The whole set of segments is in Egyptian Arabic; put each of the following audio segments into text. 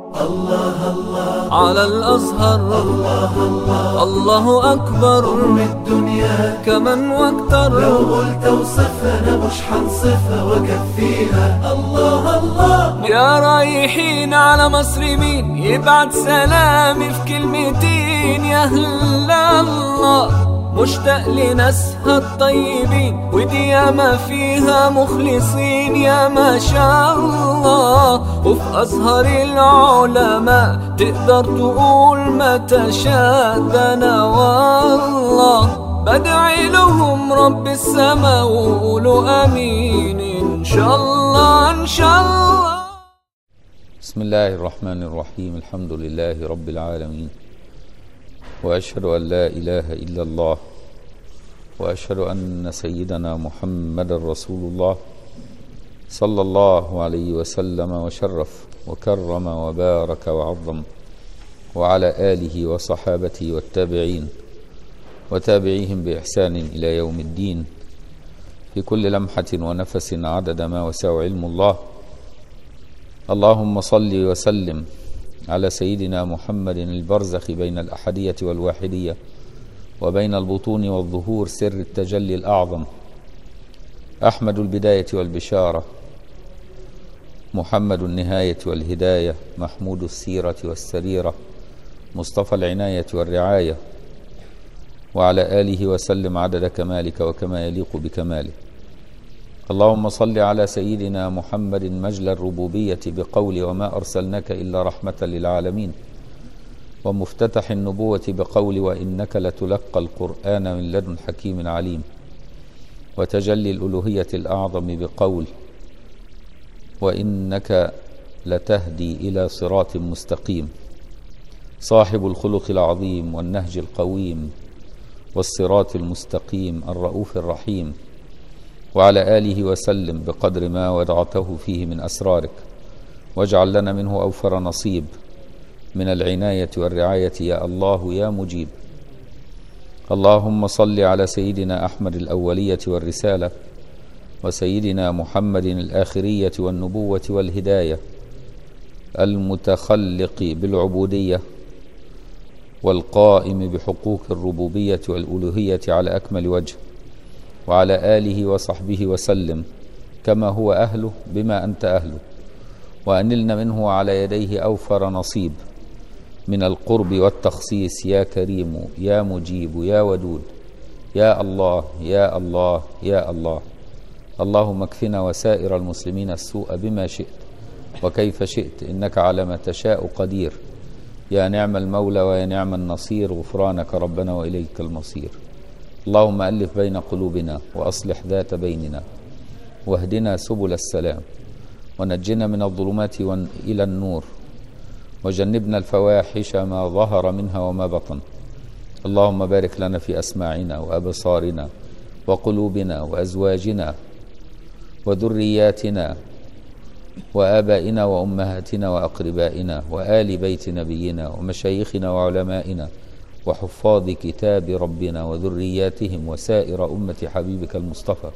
على الأزهر الله أكبر من الدنيا كمن واكتر لو قلت اوصفها انا مش حنصفها واكفيها الله الله يا رايحين على مصر مين يبعت سلامي في كلمتين يا أهل الله مشتاق لناسها الطيبين ودي ياما فيها مخلصين يا ما شاء الله وفي أزهر العلماء تقدر تقول ما تشاء ده أنا والله بدعي لهم رب السما وقولوا امين ان شاء الله ان شاء الله بسم الله الرحمن الرحيم الحمد لله رب العالمين واشهد ان لا اله الا الله واشهد ان سيدنا محمد رسول الله صلى الله عليه وسلم وشرف وكرم وبارك وعظم وعلى اله وصحابته والتابعين وتابعيهم باحسان الى يوم الدين في كل لمحه ونفس عدد ما وسع علم الله اللهم صل وسلم على سيدنا محمد البرزخ بين الأحدية والواحدية وبين البطون والظهور سر التجلي الأعظم أحمد البداية والبشارة محمد النهاية والهداية محمود السيرة والسريرة مصطفى العناية والرعاية وعلى آله وسلم عدد كمالك وكما يليق بكماله اللهم صل على سيدنا محمد مجل الربوبية بقول وما أرسلناك إلا رحمة للعالمين ومفتتح النبوة بقول وإنك لتلقى القرآن من لدن حكيم عليم وتجلي الألوهية الأعظم بقول وإنك لتهدي إلى صراط مستقيم صاحب الخلق العظيم والنهج القويم والصراط المستقيم الرؤوف الرحيم وعلى آله وسلم بقدر ما ودعته فيه من أسرارك واجعل لنا منه أوفر نصيب من العناية والرعاية يا الله يا مجيب اللهم صل على سيدنا أحمد الأولية والرسالة وسيدنا محمد الآخرية والنبوة والهداية المتخلق بالعبودية والقائم بحقوق الربوبية والألوهية على أكمل وجه وعلى آله وصحبه وسلم كما هو أهله بما أنت أهله وأنلنا منه على يديه أوفر نصيب من القرب والتخصيص يا كريم يا مجيب يا ودود يا الله يا الله يا الله اللهم اكفنا وسائر المسلمين السوء بما شئت وكيف شئت إنك على ما تشاء قدير يا نعم المولى ويا نعم النصير غفرانك ربنا وإليك المصير اللهم ألف بين قلوبنا وأصلح ذات بيننا واهدنا سبل السلام ونجنا من الظلمات إلى النور وجنبنا الفواحش ما ظهر منها وما بطن اللهم بارك لنا في أسماعنا وأبصارنا وقلوبنا وأزواجنا وذرياتنا وآبائنا وأمهاتنا وأقربائنا وآل بيت نبينا ومشايخنا وعلمائنا وحفاظ كتاب ربنا وذرياتهم وسائر أمة حبيبك المصطفى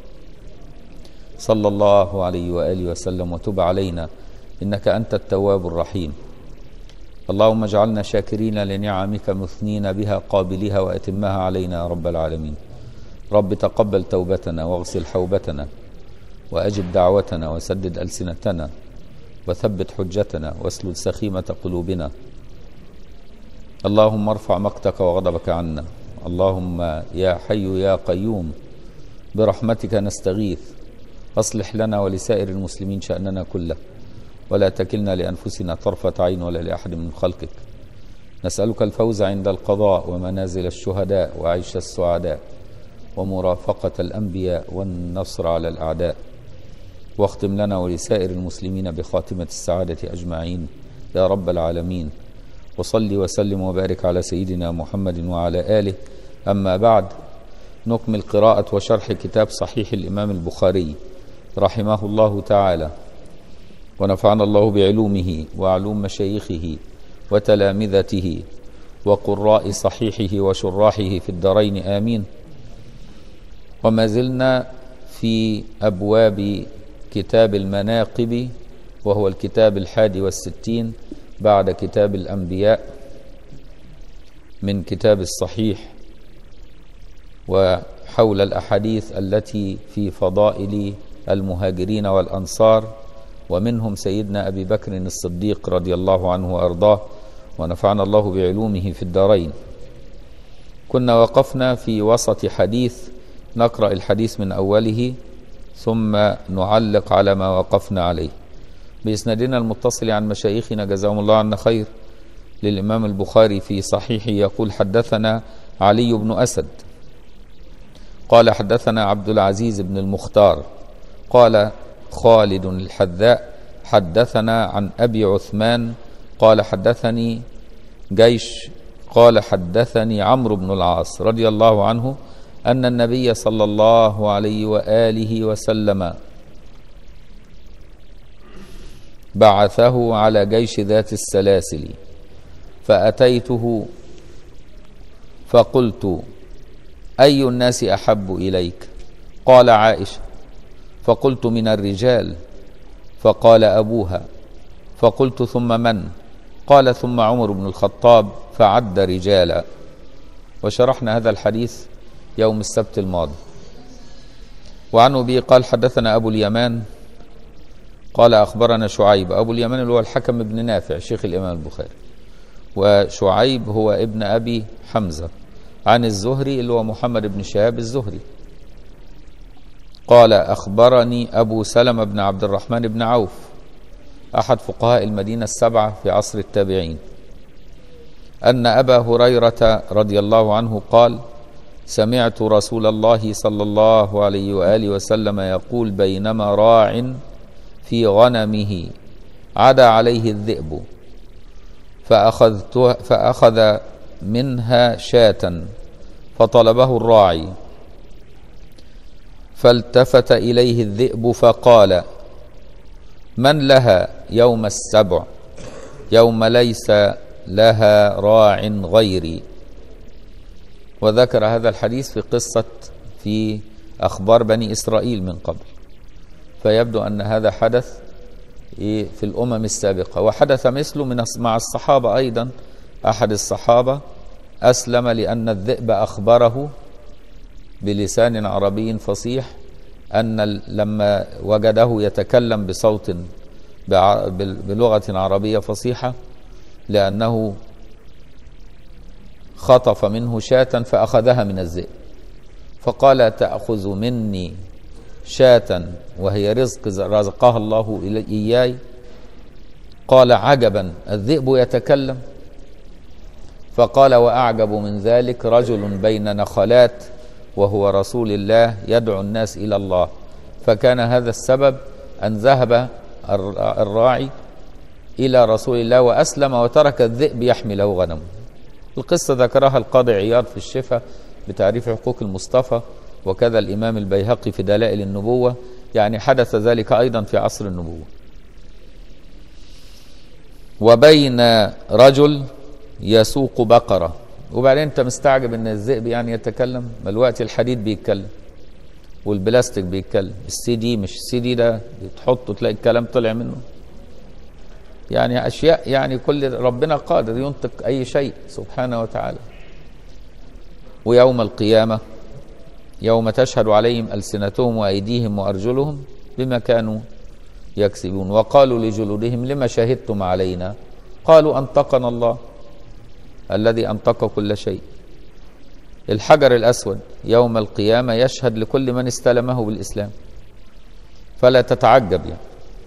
صلى الله عليه وآله وسلم وتب علينا إنك أنت التواب الرحيم اللهم اجعلنا شاكرين لنعمك مثنين بها قابلها وأتمها علينا يا رب العالمين رب تقبل توبتنا واغسل حوبتنا وأجب دعوتنا وسدد ألسنتنا وثبت حجتنا واسلل سخيمة قلوبنا اللهم ارفع مقتك وغضبك عنا اللهم يا حي يا قيوم برحمتك نستغيث اصلح لنا ولسائر المسلمين شأننا كله ولا تكلنا لأنفسنا طرفة عين ولا لأحد من خلقك نسألك الفوز عند القضاء ومنازل الشهداء وعيش السعداء ومرافقة الأنبياء والنصر على الأعداء واختم لنا ولسائر المسلمين بخاتمة السعادة أجمعين يا رب العالمين وصل وسلم وبارك على سيدنا محمد وعلى آله أما بعد نكمل قراءة وشرح كتاب صحيح الإمام البخاري رحمه الله تعالى ونفعنا الله بعلومه وعلوم مشايخه وتلامذته وقراء صحيحه وشراحه في الدارين آمين وما زلنا في أبواب كتاب المناقب وهو الكتاب الحادي والستين بعد كتاب الأنبياء من كتاب الصحيح وحول الأحاديث التي في فضائل المهاجرين والأنصار ومنهم سيدنا أبي بكر الصديق رضي الله عنه وأرضاه ونفعنا الله بعلومه في الدارين كنا وقفنا في وسط حديث نقرأ الحديث من أوله ثم نعلق على ما وقفنا عليه بإسنادنا المتصل عن مشايخنا جزاهم الله عنا خير للإمام البخاري في صحيحه يقول حدثنا علي بن أسد قال حدثنا عبد العزيز بن المختار قال خالد الحذاء حدثنا عن أبي عثمان قال حدثني جيش قال حدثني عمرو بن العاص رضي الله عنه أن النبي صلى الله عليه وآله وسلم بعثه على جيش ذات السلاسل فأتيته فقلت أي الناس أحب إليك قال عائشة فقلت من الرجال فقال أبوها فقلت ثم من قال ثم عمر بن الخطاب فعد رجالا وشرحنا هذا الحديث يوم السبت الماضي وعن أبي قال حدثنا أبو اليمان قال أخبرنا شعيب أبو اليمان اللي هو الحكم بن نافع شيخ الإمام البخاري وشعيب هو ابن أبي حمزة عن الزهري اللي هو محمد بن شهاب الزهري قال أخبرني أبو سلمة بن عبد الرحمن بن عوف أحد فقهاء المدينة السبعة في عصر التابعين أن أبا هريرة رضي الله عنه قال سمعت رسول الله صلى الله عليه وآله وسلم يقول بينما راع في غنمه عدا عليه الذئب فأخذت فأخذ منها شاة فطلبه الراعي فالتفت إليه الذئب فقال من لها يوم السبع يوم ليس لها راع غيري وذكر هذا الحديث في قصة في أخبار بني إسرائيل من قبل فيبدو أن هذا حدث في الأمم السابقة وحدث مثله من مع الصحابة أيضا أحد الصحابة أسلم لأن الذئب أخبره بلسان عربي فصيح أن لما وجده يتكلم بصوت بلغة عربية فصيحة لأنه خطف منه شاة فأخذها من الذئب فقال تأخذ مني شاة وهي رزق رزقها الله إياي قال عجبا الذئب يتكلم فقال وأعجب من ذلك رجل بين نخلات وهو رسول الله يدعو الناس إلى الله فكان هذا السبب أن ذهب الراعي إلى رسول الله وأسلم وترك الذئب يحمي له غنمه القصة ذكرها القاضي عياض في الشفاء بتعريف حقوق المصطفى وكذا الإمام البيهقي في دلائل النبوة يعني حدث ذلك أيضا في عصر النبوة وبين رجل يسوق بقرة وبعدين انت مستعجب ان الذئب يعني يتكلم ما الوقت الحديد بيتكلم والبلاستيك بيتكلم السي دي مش السي دي ده تحطه تلاقي الكلام طلع منه يعني اشياء يعني كل ربنا قادر ينطق اي شيء سبحانه وتعالى ويوم القيامه يوم تشهد عليهم السنتهم وايديهم وارجلهم بما كانوا يكسبون وقالوا لجلودهم لما شهدتم علينا قالوا انطقنا الله الذي انطق كل شيء الحجر الاسود يوم القيامه يشهد لكل من استلمه بالاسلام فلا تتعجب يعني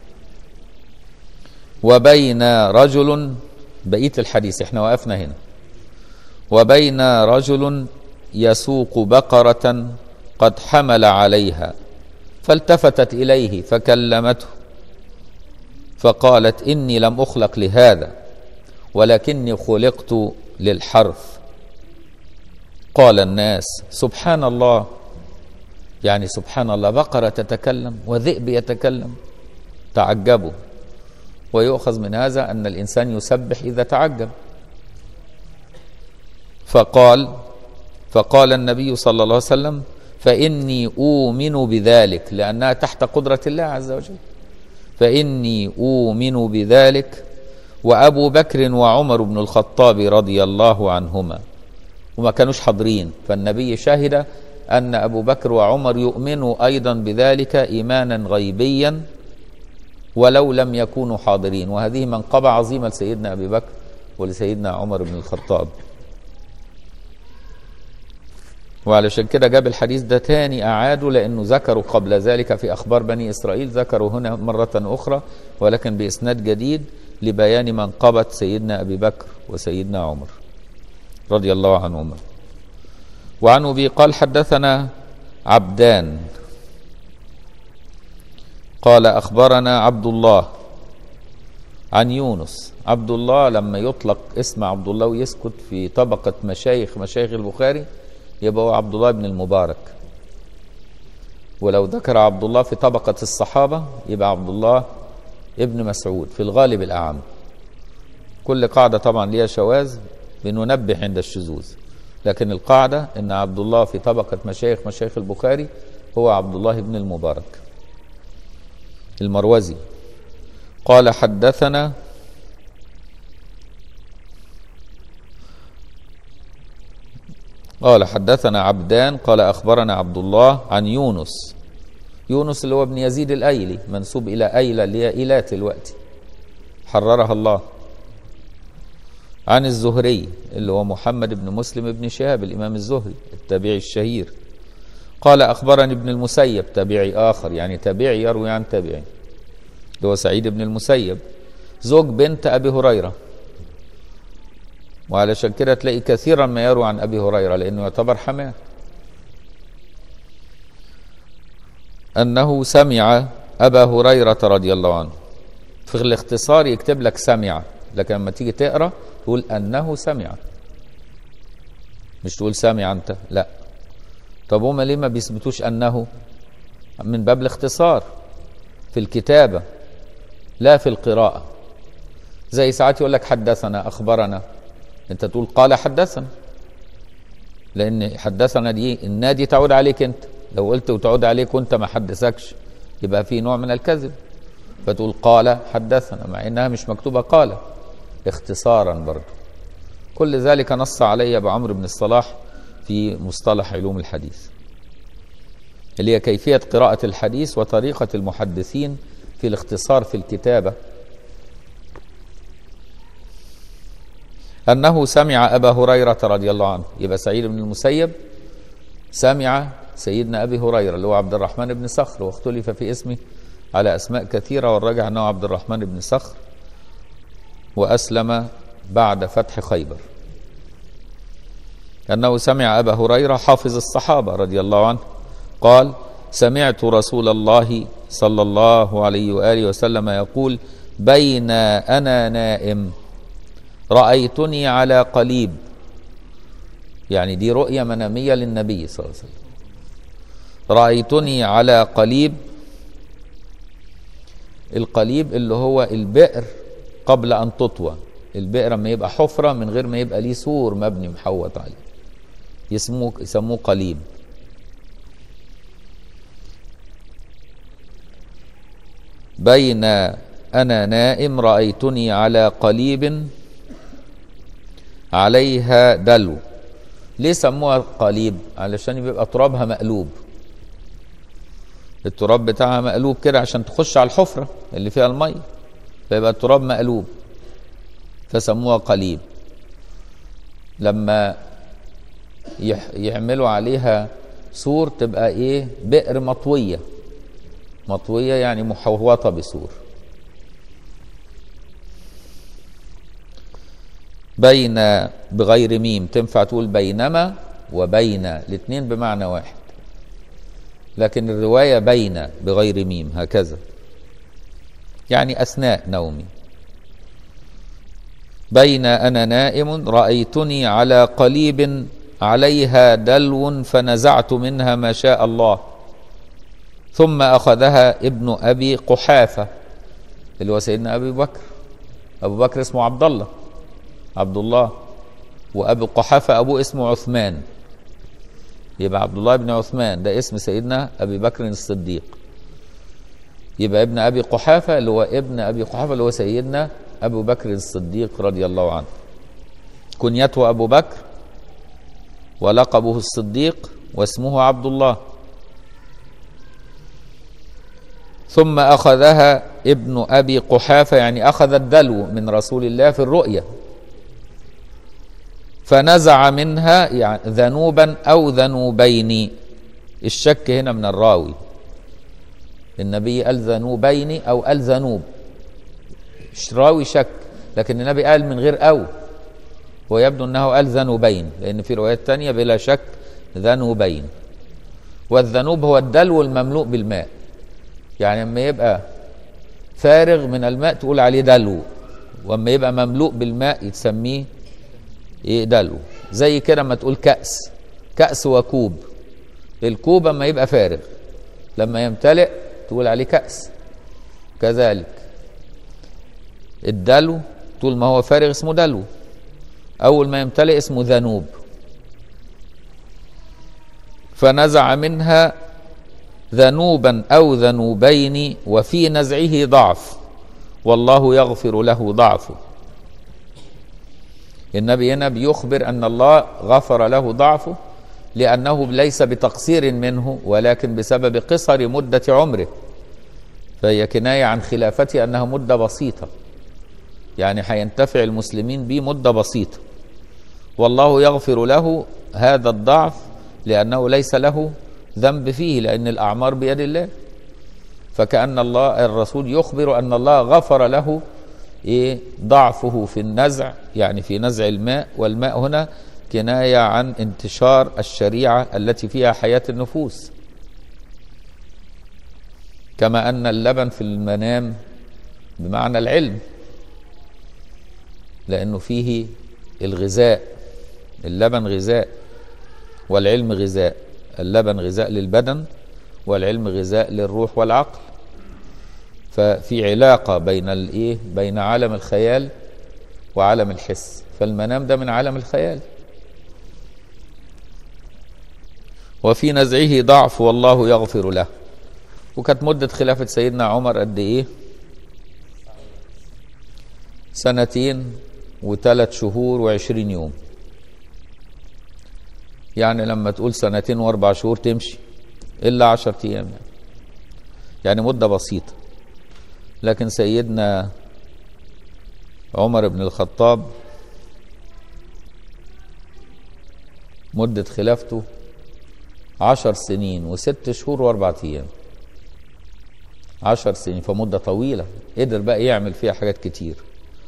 وبين رجل بقيه الحديث احنا وقفنا هنا وبين رجل يسوق بقره قد حمل عليها فالتفتت اليه فكلمته فقالت اني لم اخلق لهذا ولكني خلقت للحرث قال الناس سبحان الله يعني سبحان الله بقره تتكلم وذئب يتكلم تعجبوا ويؤخذ من هذا ان الانسان يسبح اذا تعجب فقال فقال النبي صلى الله عليه وسلم فاني اؤمن بذلك لانها تحت قدره الله عز وجل فاني اؤمن بذلك وأبو بكر وعمر بن الخطاب رضي الله عنهما وما كانوش حاضرين فالنبي شهد أن أبو بكر وعمر يؤمنوا أيضا بذلك إيمانا غيبيا ولو لم يكونوا حاضرين وهذه منقبة عظيمة لسيدنا أبي بكر ولسيدنا عمر بن الخطاب وعلشان كده جاب الحديث ده تاني أعاده لأنه ذكروا قبل ذلك في أخبار بني إسرائيل ذكروا هنا مرة أخرى ولكن بإسناد جديد لبيان منقبة سيدنا أبي بكر وسيدنا عمر رضي الله عنهما وعن أبي قال حدثنا عبدان قال أخبرنا عبد الله عن يونس عبد الله لما يطلق اسم عبد الله ويسكت في طبقة مشايخ مشايخ البخاري يبقى هو عبد الله بن المبارك ولو ذكر عبد الله في طبقة الصحابة يبقى عبد الله ابن مسعود في الغالب الأعم كل قاعدة طبعا ليها شواذ بننبه عند الشذوذ لكن القاعدة ان عبد الله في طبقة مشايخ مشايخ البخاري هو عبد الله بن المبارك المروزي قال حدثنا قال حدثنا عبدان قال أخبرنا عبد الله عن يونس يونس اللي هو ابن يزيد الأيلي منسوب إلى أيلة اللي هي إيلات الوقت حررها الله عن الزهري اللي هو محمد بن مسلم بن شهاب الإمام الزهري التابعي الشهير قال أخبرني ابن المسيب تابعي آخر يعني تابعي يروي عن تابعي اللي هو سعيد بن المسيب زوج بنت أبي هريرة وعلشان كده تلاقي كثيرا ما يروي عن أبي هريرة لأنه يعتبر حماه أنه سمع أبا هريرة رضي الله عنه في الاختصار يكتب لك سمع لكن لما تيجي تقرأ تقول أنه سمع مش تقول سامع أنت لا طب هما ليه ما بيثبتوش أنه من باب الاختصار في الكتابة لا في القراءة زي ساعات يقول لك حدثنا أخبرنا أنت تقول قال حدثنا لأن حدثنا دي النادي تعود عليك أنت لو قلت وتعود عليك وأنت ما حدثكش يبقى في نوع من الكذب فتقول قال حدثنا مع إنها مش مكتوبة قال اختصارا برضه كل ذلك نص علي أبو عمرو بن الصلاح في مصطلح علوم الحديث اللي هي كيفية قراءة الحديث وطريقة المحدثين في الاختصار في الكتابة أنه سمع أبا هريرة رضي الله عنه يبقى سعيد بن المسيب سمع سيدنا أبي هريرة اللي هو عبد الرحمن بن صخر واختلف في اسمه على أسماء كثيرة والراجع أنه عبد الرحمن بن صخر وأسلم بعد فتح خيبر أنه سمع أبا هريرة حافظ الصحابة رضي الله عنه قال سمعت رسول الله صلى الله عليه وآله وسلم يقول بين أنا نائم رأيتني على قليب يعني دي رؤية منامية للنبي صلى الله عليه وسلم رأيتني على قليب القليب اللي هو البئر قبل أن تطوى البئر لما يبقى حفرة من غير ما يبقى ليه سور مبني محوط عليه يسموه يسموه قليب بين أنا نائم رأيتني على قليب عليها دلو ليه سموها قليب علشان بيبقى ترابها مقلوب التراب بتاعها مقلوب كده عشان تخش على الحفرة اللي فيها المية فيبقى التراب مقلوب فسموها قليب لما يعملوا عليها سور تبقى ايه بئر مطوية مطوية يعني محوطة بسور بين بغير ميم تنفع تقول بينما وبين الاثنين بمعنى واحد لكن الرواية بين بغير ميم هكذا يعني أثناء نومي بين أنا نائم رأيتني على قليب عليها دلو فنزعت منها ما شاء الله ثم أخذها ابن أبي قحافة اللي هو سيدنا أبي بكر أبو بكر اسمه عبد الله عبد الله وأبو قحافة أبوه اسمه عثمان يبقى عبد الله بن عثمان ده اسم سيدنا أبي بكر الصديق يبقى ابن أبي قحافة اللي هو ابن أبي قحافة اللي هو سيدنا أبو بكر الصديق رضي الله عنه كنيته أبو بكر ولقبه الصديق واسمه عبد الله ثم أخذها ابن أبي قحافة يعني أخذ الدلو من رسول الله في الرؤيا فنزع منها يعني ذنوبا أو ذنوبين الشك هنا من الراوي النبي قال ذنوبين أو قال ذنوب راوي شك لكن النبي قال من غير أو ويبدو أنه قال ذنوبين لأن في روايات تانية بلا شك ذنوبين والذنوب هو الدلو المملوء بالماء يعني لما يبقى فارغ من الماء تقول عليه دلو واما يبقى مملوء بالماء يتسميه ايه دلو زي كده ما تقول كأس كأس وكوب الكوب اما يبقى فارغ لما يمتلئ تقول عليه كأس كذلك الدلو طول ما هو فارغ اسمه دلو أول ما يمتلئ اسمه ذنوب فنزع منها ذنوبا أو ذنوبين وفي نزعه ضعف والله يغفر له ضعفه النبي هنا بيخبر أن الله غفر له ضعفه لأنه ليس بتقصير منه ولكن بسبب قصر مدة عمره فهي كناية عن خلافته أنها مدة بسيطة يعني هينتفع المسلمين به مدة بسيطة والله يغفر له هذا الضعف لأنه ليس له ذنب فيه لأن الأعمار بيد الله فكأن الله الرسول يخبر أن الله غفر له إيه ضعفه في النزع يعني في نزع الماء والماء هنا كناية عن انتشار الشريعة التي فيها حياة النفوس كما أن اللبن في المنام بمعنى العلم لأنه فيه الغذاء اللبن غذاء والعلم غذاء اللبن غذاء للبدن والعلم غذاء للروح والعقل ففي علاقة بين الايه بين عالم الخيال وعالم الحس فالمنام ده من عالم الخيال وفي نزعه ضعف والله يغفر له وكانت مدة خلافة سيدنا عمر قد ايه سنتين وثلاث شهور وعشرين يوم يعني لما تقول سنتين واربع شهور تمشي الا عشرة ايام يعني. يعني مدة بسيطة لكن سيدنا عمر بن الخطاب مدة خلافته عشر سنين وست شهور واربعة ايام عشر سنين فمدة طويلة قدر بقى يعمل فيها حاجات كتير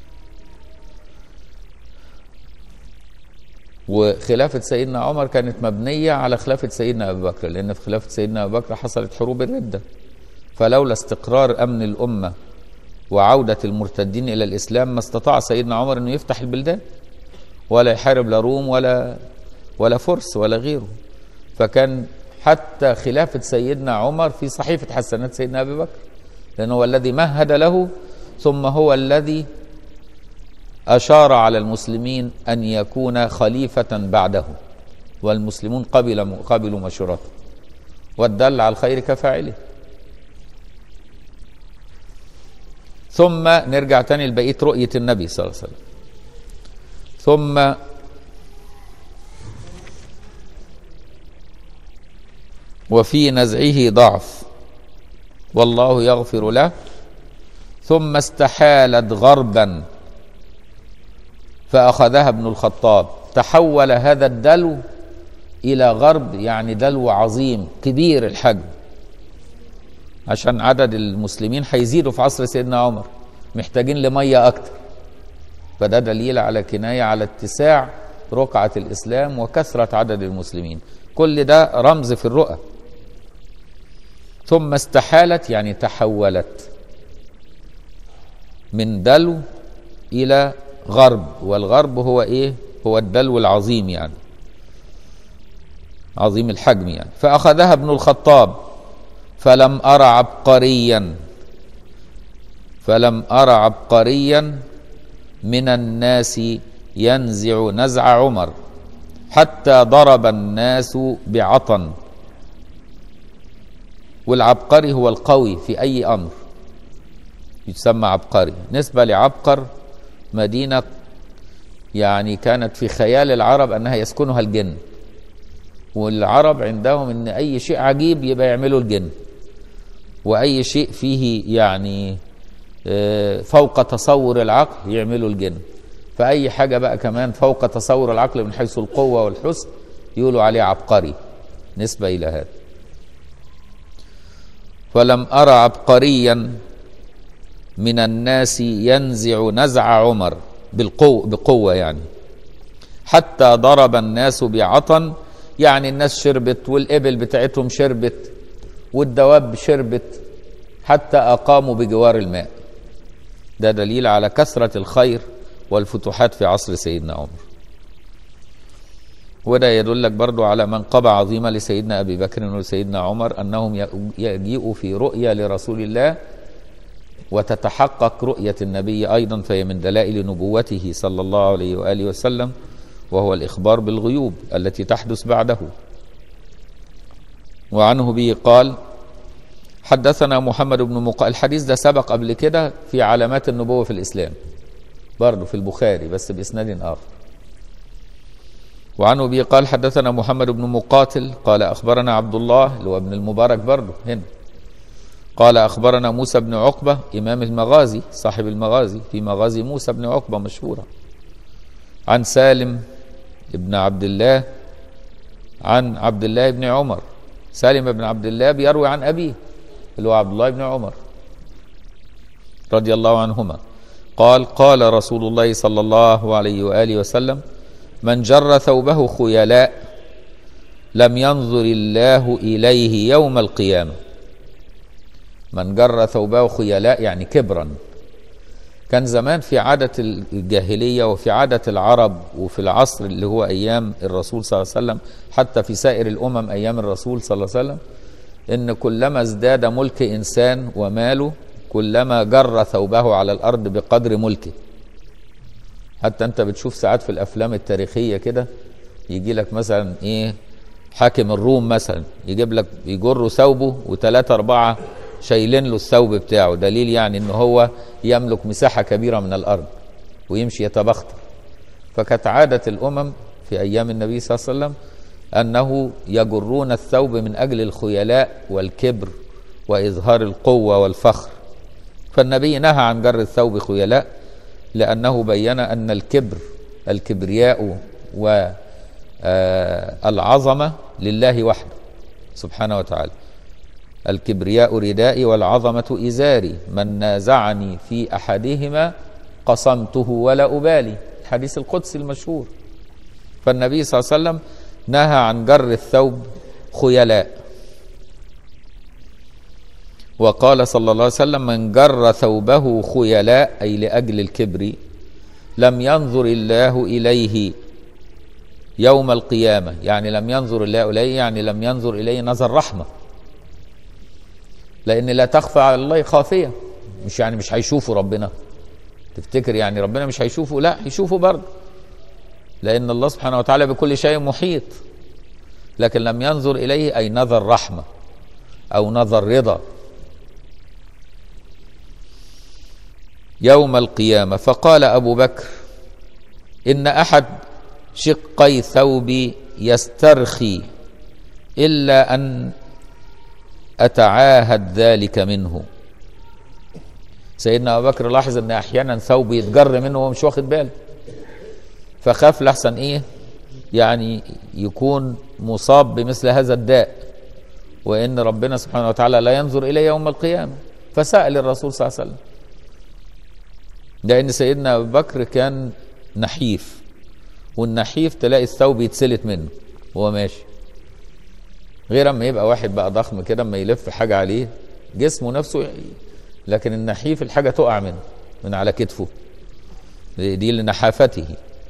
وخلافة سيدنا عمر كانت مبنية على خلافة سيدنا أبي بكر لأن في خلافة سيدنا أبي بكر حصلت حروب الردة فلولا استقرار أمن الأمة وعودة المرتدين إلى الإسلام ما استطاع سيدنا عمر أنه يفتح البلدان ولا يحارب لا روم ولا ولا فرس ولا غيره فكان حتى خلافة سيدنا عمر في صحيفة حسنات سيدنا أبي بكر لأنه هو الذي مهد له ثم هو الذي أشار على المسلمين أن يكون خليفة بعده والمسلمون قبل قبلوا مشورته والدل على الخير كفاعله ثم نرجع تاني لبقية رؤية النبي صلى الله عليه وسلم ثم وفي نزعه ضعف والله يغفر له ثم استحالت غربا فأخذها ابن الخطاب تحول هذا الدلو إلى غرب يعني دلو عظيم كبير الحجم عشان عدد المسلمين هيزيدوا في عصر سيدنا عمر محتاجين لمية أكتر فده دليل على كناية على اتساع رقعة الإسلام وكثرة عدد المسلمين كل ده رمز في الرؤى ثم استحالت يعني تحولت من دلو إلى غرب والغرب هو ايه هو الدلو العظيم يعني عظيم الحجم يعني فأخذها ابن الخطاب فلم أرى عبقريا فلم أرى عبقريا من الناس ينزع نزع عمر حتى ضرب الناس بعطن والعبقري هو القوي في أي أمر يسمى عبقري نسبة لعبقر مدينة يعني كانت في خيال العرب أنها يسكنها الجن والعرب عندهم أن أي شيء عجيب يبقى يعملوا الجن وأي شيء فيه يعني آه، فوق تصور العقل يعملوا الجن فأي حاجة بقى كمان فوق تصور العقل من حيث القوة والحسن يقولوا عليه عبقري نسبة إلى هذا فلم أرى عبقريا من الناس ينزع نزع عمر بالقوة بقوة يعني حتى ضرب الناس بعطن يعني الناس شربت والإبل بتاعتهم شربت والدواب شربت حتى أقاموا بجوار الماء ده دليل على كثرة الخير والفتوحات في عصر سيدنا عمر وده يدلك برضو على منقبة عظيمة لسيدنا أبي بكر وسيدنا عمر أنهم يجيئوا في رؤيا لرسول الله وتتحقق رؤية النبي أيضا فهي من دلائل نبوته صلى الله عليه وآله وسلم وهو الإخبار بالغيوب التي تحدث بعده وعنه به قال حدثنا محمد بن مقا الحديث ده سبق قبل كده في علامات النبوة في الإسلام برضه في البخاري بس بإسناد آخر وعنه به قال حدثنا محمد بن مقاتل قال أخبرنا عبد الله اللي هو ابن المبارك برضه هنا قال أخبرنا موسى بن عقبة إمام المغازي صاحب المغازي في مغازي موسى بن عقبة مشهورة عن سالم ابن عبد الله عن عبد الله بن عمر سالم بن عبد الله بيروي عن أبيه اللي هو عبد الله بن عمر رضي الله عنهما قال قال رسول الله صلى الله عليه وآله وسلم من جر ثوبه خيلاء لم ينظر الله إليه يوم القيامة من جر ثوبه خيلاء يعني كبرا كان زمان في عادة الجاهلية وفي عادة العرب وفي العصر اللي هو أيام الرسول صلى الله عليه وسلم حتى في سائر الأمم أيام الرسول صلى الله عليه وسلم إن كلما ازداد ملك إنسان وماله كلما جر ثوبه على الأرض بقدر ملكه حتى أنت بتشوف ساعات في الأفلام التاريخية كده يجي لك مثلا إيه حاكم الروم مثلا يجيب لك يجر ثوبه وثلاثة أربعة شايلين له الثوب بتاعه دليل يعني ان هو يملك مساحة كبيرة من الأرض ويمشي يتبختر فكانت عادة الأمم في أيام النبي صلى الله عليه وسلم أنه يجرون الثوب من أجل الخيلاء والكبر وإظهار القوة والفخر فالنبي نهى عن جر الثوب خيلاء لأنه بين أن الكبر الكبرياء والعظمة لله وحده سبحانه وتعالى الكبرياء ردائي والعظمة إزاري من نازعني في أحدهما قصمته ولا أبالي الحديث القدسي المشهور فالنبي صلى الله عليه وسلم نهى عن جر الثوب خيلاء وقال صلى الله عليه وسلم من جر ثوبه خيلاء أي لأجل الكبر لم ينظر الله إليه يوم القيامة يعني لم ينظر الله إليه يعني لم ينظر إليه نظر رحمة لأن لا تخفى على الله خافية مش يعني مش هيشوفوا ربنا تفتكر يعني ربنا مش هيشوفه لا هيشوفه برضه لأن الله سبحانه وتعالى بكل شيء محيط لكن لم ينظر إليه أي نظر رحمة أو نظر رضا يوم القيامة فقال أبو بكر إن أحد شقي ثوبي يسترخي إلا أن أتعاهد ذلك منه سيدنا أبو بكر لاحظ أن أحيانا ثوب يتجر منه وهو مش واخد باله فخاف لحسن إيه يعني يكون مصاب بمثل هذا الداء وإن ربنا سبحانه وتعالى لا ينظر إليه يوم القيامة فسأل الرسول صلى الله عليه وسلم لأن سيدنا أبو بكر كان نحيف والنحيف تلاقي الثوب يتسلت منه وهو ماشي غير اما يبقى واحد بقى ضخم كده اما يلف حاجه عليه جسمه نفسه لكن النحيف الحاجه تقع منه من على كتفه دي لنحافته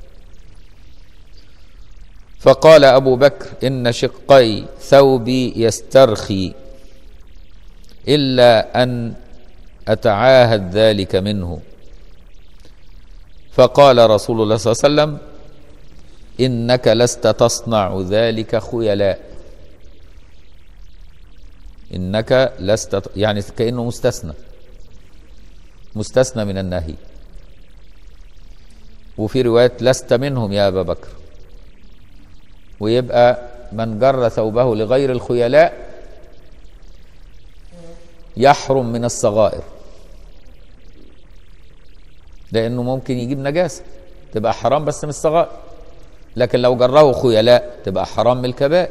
فقال ابو بكر ان شقي ثوبي يسترخي الا ان اتعاهد ذلك منه فقال رسول الله صلى الله عليه وسلم انك لست تصنع ذلك خيلاء انك لست يعني كانه مستثنى مستثنى من النهي وفي رواية لست منهم يا أبا بكر ويبقى من جر ثوبه لغير الخيلاء يحرم من الصغائر لأنه ممكن يجيب نجاسة تبقى حرام بس من الصغائر لكن لو جره خيلاء تبقى حرام من الكبائر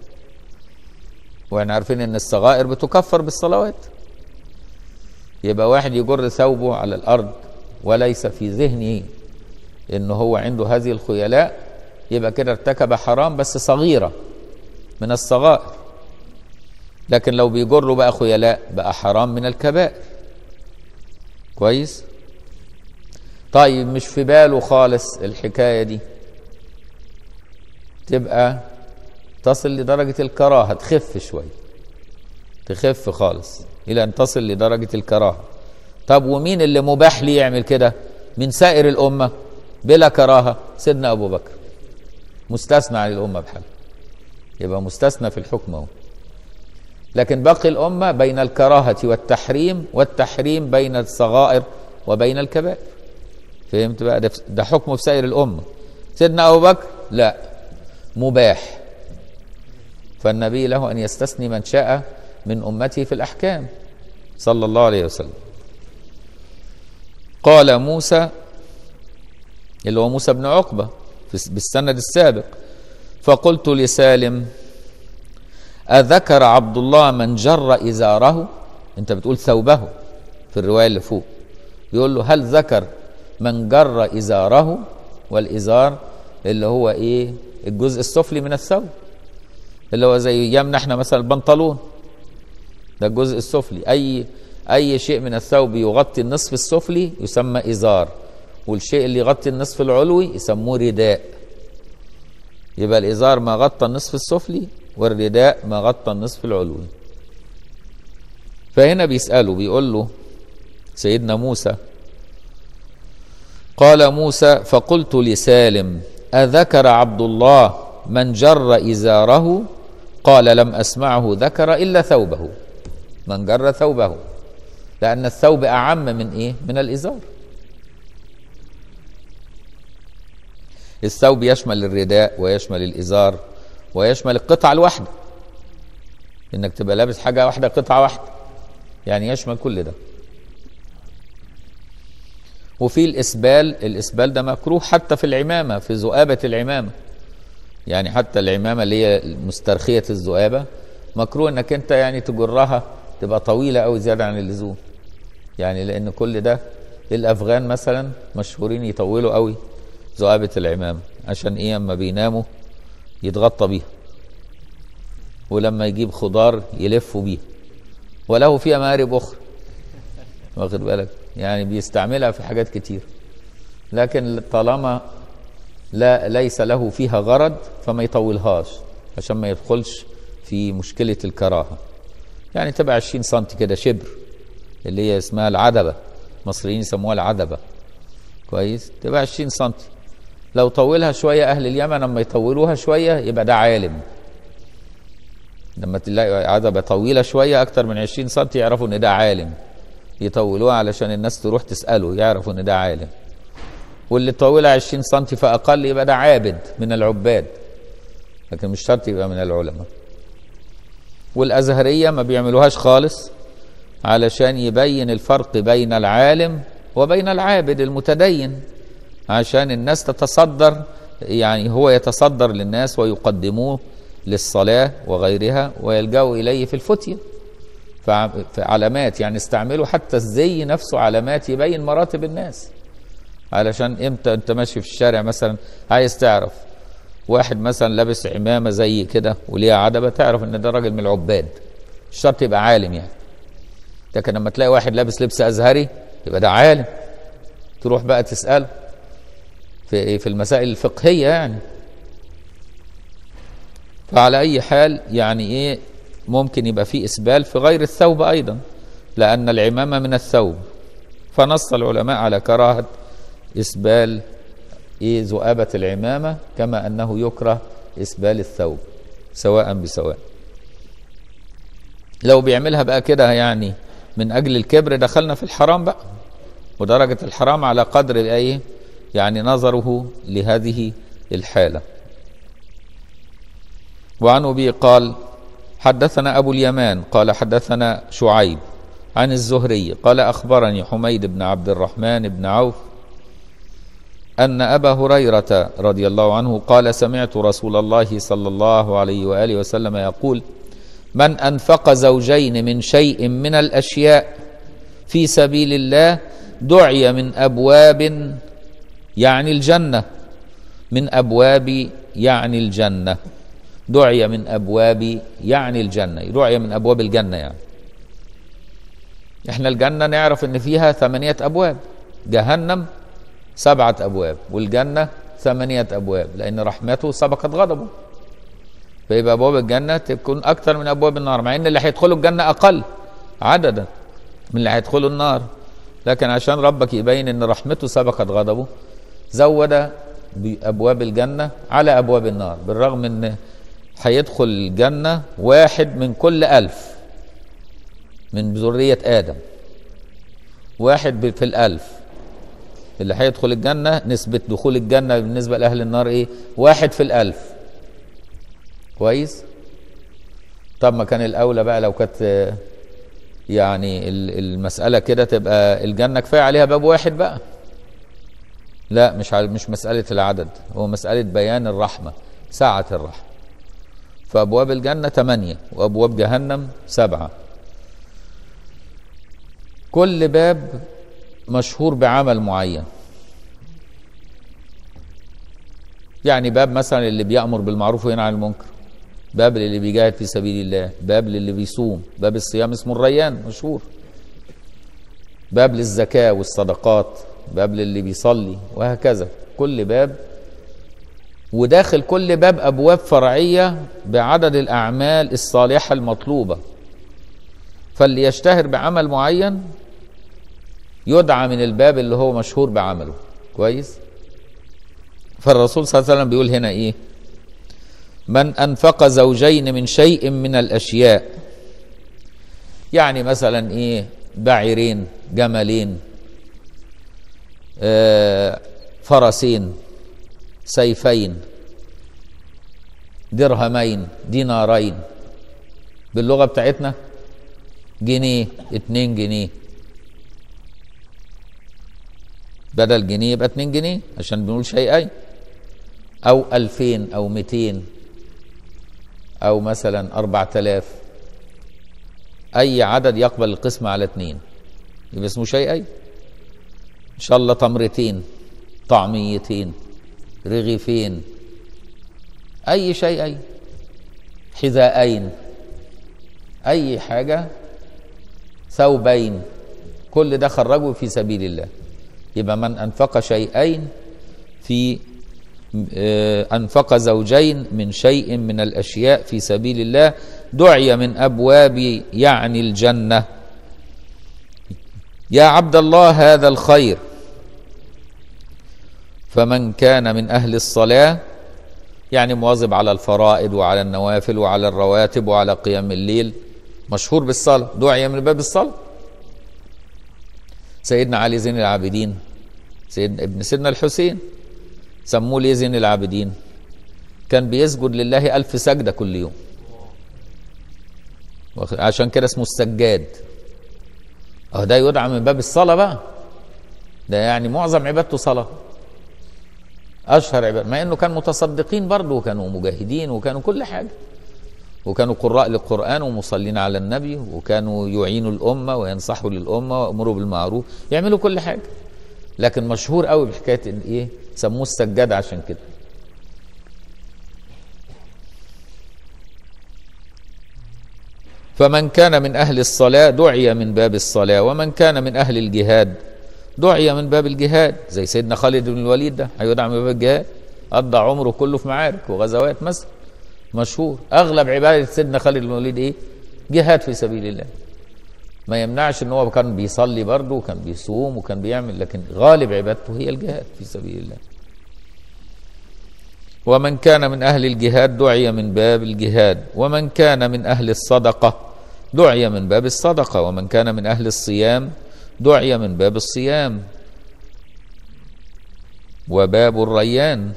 واحنا عارفين ان الصغائر بتكفر بالصلوات يبقى واحد يجر ثوبه على الارض وليس في ذهنه ان هو عنده هذه الخيلاء يبقى كده ارتكب حرام بس صغيره من الصغائر لكن لو بيجروا بقى خيلاء بقى حرام من الكبائر كويس طيب مش في باله خالص الحكايه دي تبقى تصل لدرجه الكراهه تخف شويه تخف خالص الى ان تصل لدرجه الكراهه طب ومين اللي مباح ليه يعمل كده من سائر الامه بلا كراهه سيدنا ابو بكر مستثنى عن الامه بحال يبقى مستثنى في الحكم اهو لكن باقي الامه بين الكراهه والتحريم والتحريم بين الصغائر وبين الكبائر فهمت بقى ده, ده حكمه في سائر الامه سيدنا ابو بكر لا مباح فالنبي له ان يستثني من شاء من امته في الاحكام صلى الله عليه وسلم قال موسى اللي هو موسى بن عقبه بالسند السابق فقلت لسالم أذكر عبد الله من جر إزاره أنت بتقول ثوبه في الرواية اللي فوق يقول له هل ذكر من جر إزاره والإزار اللي هو إيه الجزء السفلي من الثوب اللي هو زي يمنا احنا مثلا البنطلون ده الجزء السفلي أي أي شيء من الثوب يغطي النصف السفلي يسمى إزار والشيء اللي يغطي النصف العلوي يسموه رداء يبقى الإزار ما غطى النصف السفلي والرداء ما غطى النصف العلوي فهنا بيسأله بيقول له سيدنا موسى قال موسى فقلت لسالم أذكر عبد الله من جر إزاره قال لم أسمعه ذكر إلا ثوبه من جر ثوبه لأن الثوب أعم من إيه؟ من الإزار الثوب يشمل الرداء ويشمل الإزار ويشمل القطعة الواحدة إنك تبقى لابس حاجة واحدة قطعة واحدة يعني يشمل كل ده وفي الإسبال الإسبال ده مكروه حتى في العمامة في ذؤابة العمامة يعني حتى العمامة اللي هي مسترخية الذؤابة مكروه إنك أنت يعني تجرها تبقى طويلة أوي زيادة عن اللزوم يعني لأن كل ده الأفغان مثلا مشهورين يطولوا أوي ذؤابة العمامة عشان إيه أما بيناموا يتغطى بيها ولما يجيب خضار يلفوا بيها وله فيها مآرب أخرى واخد بالك يعني بيستعملها في حاجات كتير لكن طالما لا ليس له فيها غرض فما يطولهاش عشان ما يدخلش في مشكلة الكراهة يعني تبقى 20 سم كده شبر اللي هي اسمها العدبة المصريين يسموها العدبة كويس تبقى 20 سم لو طولها شوية أهل اليمن لما يطولوها شوية يبقى ده عالم لما تلاقي عدبة طويلة شوية أكتر من 20 سم يعرفوا إن ده عالم يطولوها علشان الناس تروح تسأله يعرفوا إن ده عالم واللي طولها 20 سم فأقل يبقى ده عابد من العباد لكن مش شرط يبقى من العلماء والأزهرية ما بيعملوهاش خالص علشان يبين الفرق بين العالم وبين العابد المتدين عشان الناس تتصدر يعني هو يتصدر للناس ويقدموه للصلاة وغيرها ويلجأوا إليه في الفتية في علامات يعني استعملوا حتى الزي نفسه علامات يبين مراتب الناس علشان امتى انت ماشي في الشارع مثلا عايز تعرف واحد مثلا لابس عمامه زي كده وليها عدبه تعرف ان ده راجل من العباد مش شرط يبقى عالم يعني لكن لما تلاقي واحد لابس لبس ازهري يبقى ده عالم تروح بقى تساله في في المسائل الفقهيه يعني فعلى اي حال يعني ايه ممكن يبقى في اسبال في غير الثوب ايضا لان العمامه من الثوب فنص العلماء على كراهه اسبال ايه ذؤابه العمامه كما انه يكره اسبال الثوب سواء بسواء لو بيعملها بقى كده يعني من اجل الكبر دخلنا في الحرام بقى ودرجه الحرام على قدر ايه يعني نظره لهذه الحالة وعن أبي قال حدثنا أبو اليمان قال حدثنا شعيب عن الزهري قال أخبرني حميد بن عبد الرحمن بن عوف أن أبا هريرة رضي الله عنه قال سمعت رسول الله صلى الله عليه وآله وسلم يقول من أنفق زوجين من شيء من الأشياء في سبيل الله دعي من أبواب يعني الجنة من أبواب يعني الجنة دعي من أبواب يعني الجنة دعي من أبواب الجنة يعني احنا الجنة نعرف ان فيها ثمانية أبواب جهنم سبعة أبواب والجنة ثمانية أبواب لأن رحمته سبقت غضبه فيبقى أبواب الجنة تكون أكثر من أبواب النار مع أن اللي هيدخلوا الجنة أقل عددا من اللي هيدخلوا النار لكن عشان ربك يبين أن رحمته سبقت غضبه زود بأبواب الجنة على أبواب النار بالرغم أن هيدخل الجنة واحد من كل ألف من ذرية آدم واحد في الألف اللي هيدخل الجنة نسبة دخول الجنة بالنسبة لأهل النار إيه؟ واحد في الألف كويس؟ طب ما كان الأولى بقى لو كانت يعني المسألة كده تبقى الجنة كفاية عليها باب واحد بقى لا مش مش مسألة العدد هو مسألة بيان الرحمة سعة الرحمة فأبواب الجنة ثمانية وأبواب جهنم سبعة كل باب مشهور بعمل معين يعني باب مثلا اللي بيأمر بالمعروف وينهى عن المنكر باب اللي بيجاهد في سبيل الله باب اللي بيصوم باب الصيام اسمه الريان مشهور باب للزكاة والصدقات باب للي بيصلي وهكذا كل باب وداخل كل باب أبواب فرعية بعدد الأعمال الصالحة المطلوبة فاللي يشتهر بعمل معين يدعى من الباب اللي هو مشهور بعمله كويس فالرسول صلى الله عليه وسلم بيقول هنا ايه من انفق زوجين من شيء من الاشياء يعني مثلا ايه بعيرين جملين آه فرسين سيفين درهمين دينارين باللغه بتاعتنا جنيه اتنين جنيه بدل جنيه يبقى اتنين جنيه عشان بنقول شيئين او الفين او ميتين او مثلا اربعة الاف اي عدد يقبل القسمة على اتنين يبقى اسمه شيئين ان شاء الله تمرتين طعميتين رغيفين اي شيئين حذاءين اي حاجة ثوبين كل ده خرجه في سبيل الله يبقى من أنفق شيئين في أنفق زوجين من شيء من الأشياء في سبيل الله دعي من أبواب يعني الجنة يا عبد الله هذا الخير فمن كان من أهل الصلاة يعني مواظب على الفرائض وعلى النوافل وعلى الرواتب وعلى قيام الليل مشهور بالصلاة دعي من باب الصلاة سيدنا علي زين العابدين سيدنا ابن سيدنا الحسين سموه ليه زين العابدين كان بيسجد لله ألف سجدة كل يوم عشان كده اسمه السجاد اه ده يدعى من باب الصلاة بقى ده يعني معظم عبادته صلاة أشهر عبادة مع إنه كان متصدقين برضه وكانوا مجاهدين وكانوا كل حاجة وكانوا قراء للقرآن ومصلين على النبي وكانوا يعينوا الأمة وينصحوا للأمة ويأمروا بالمعروف يعملوا كل حاجة لكن مشهور قوي بحكاية إيه سموه السجاد عشان كده فمن كان من أهل الصلاة دعي من باب الصلاة ومن كان من أهل الجهاد دعي من باب الجهاد زي سيدنا خالد بن الوليد ده هيدعى من باب الجهاد قضى عمره كله في معارك وغزوات مثلا مشهور اغلب عباده سيدنا خالد بن الوليد ايه جهاد في سبيل الله ما يمنعش ان هو كان بيصلي برضه وكان بيصوم وكان بيعمل لكن غالب عبادته هي الجهاد في سبيل الله ومن كان من اهل الجهاد دعي من باب الجهاد ومن كان من اهل الصدقه دعي من باب الصدقه ومن كان من اهل الصيام دعي من باب الصيام وباب الريان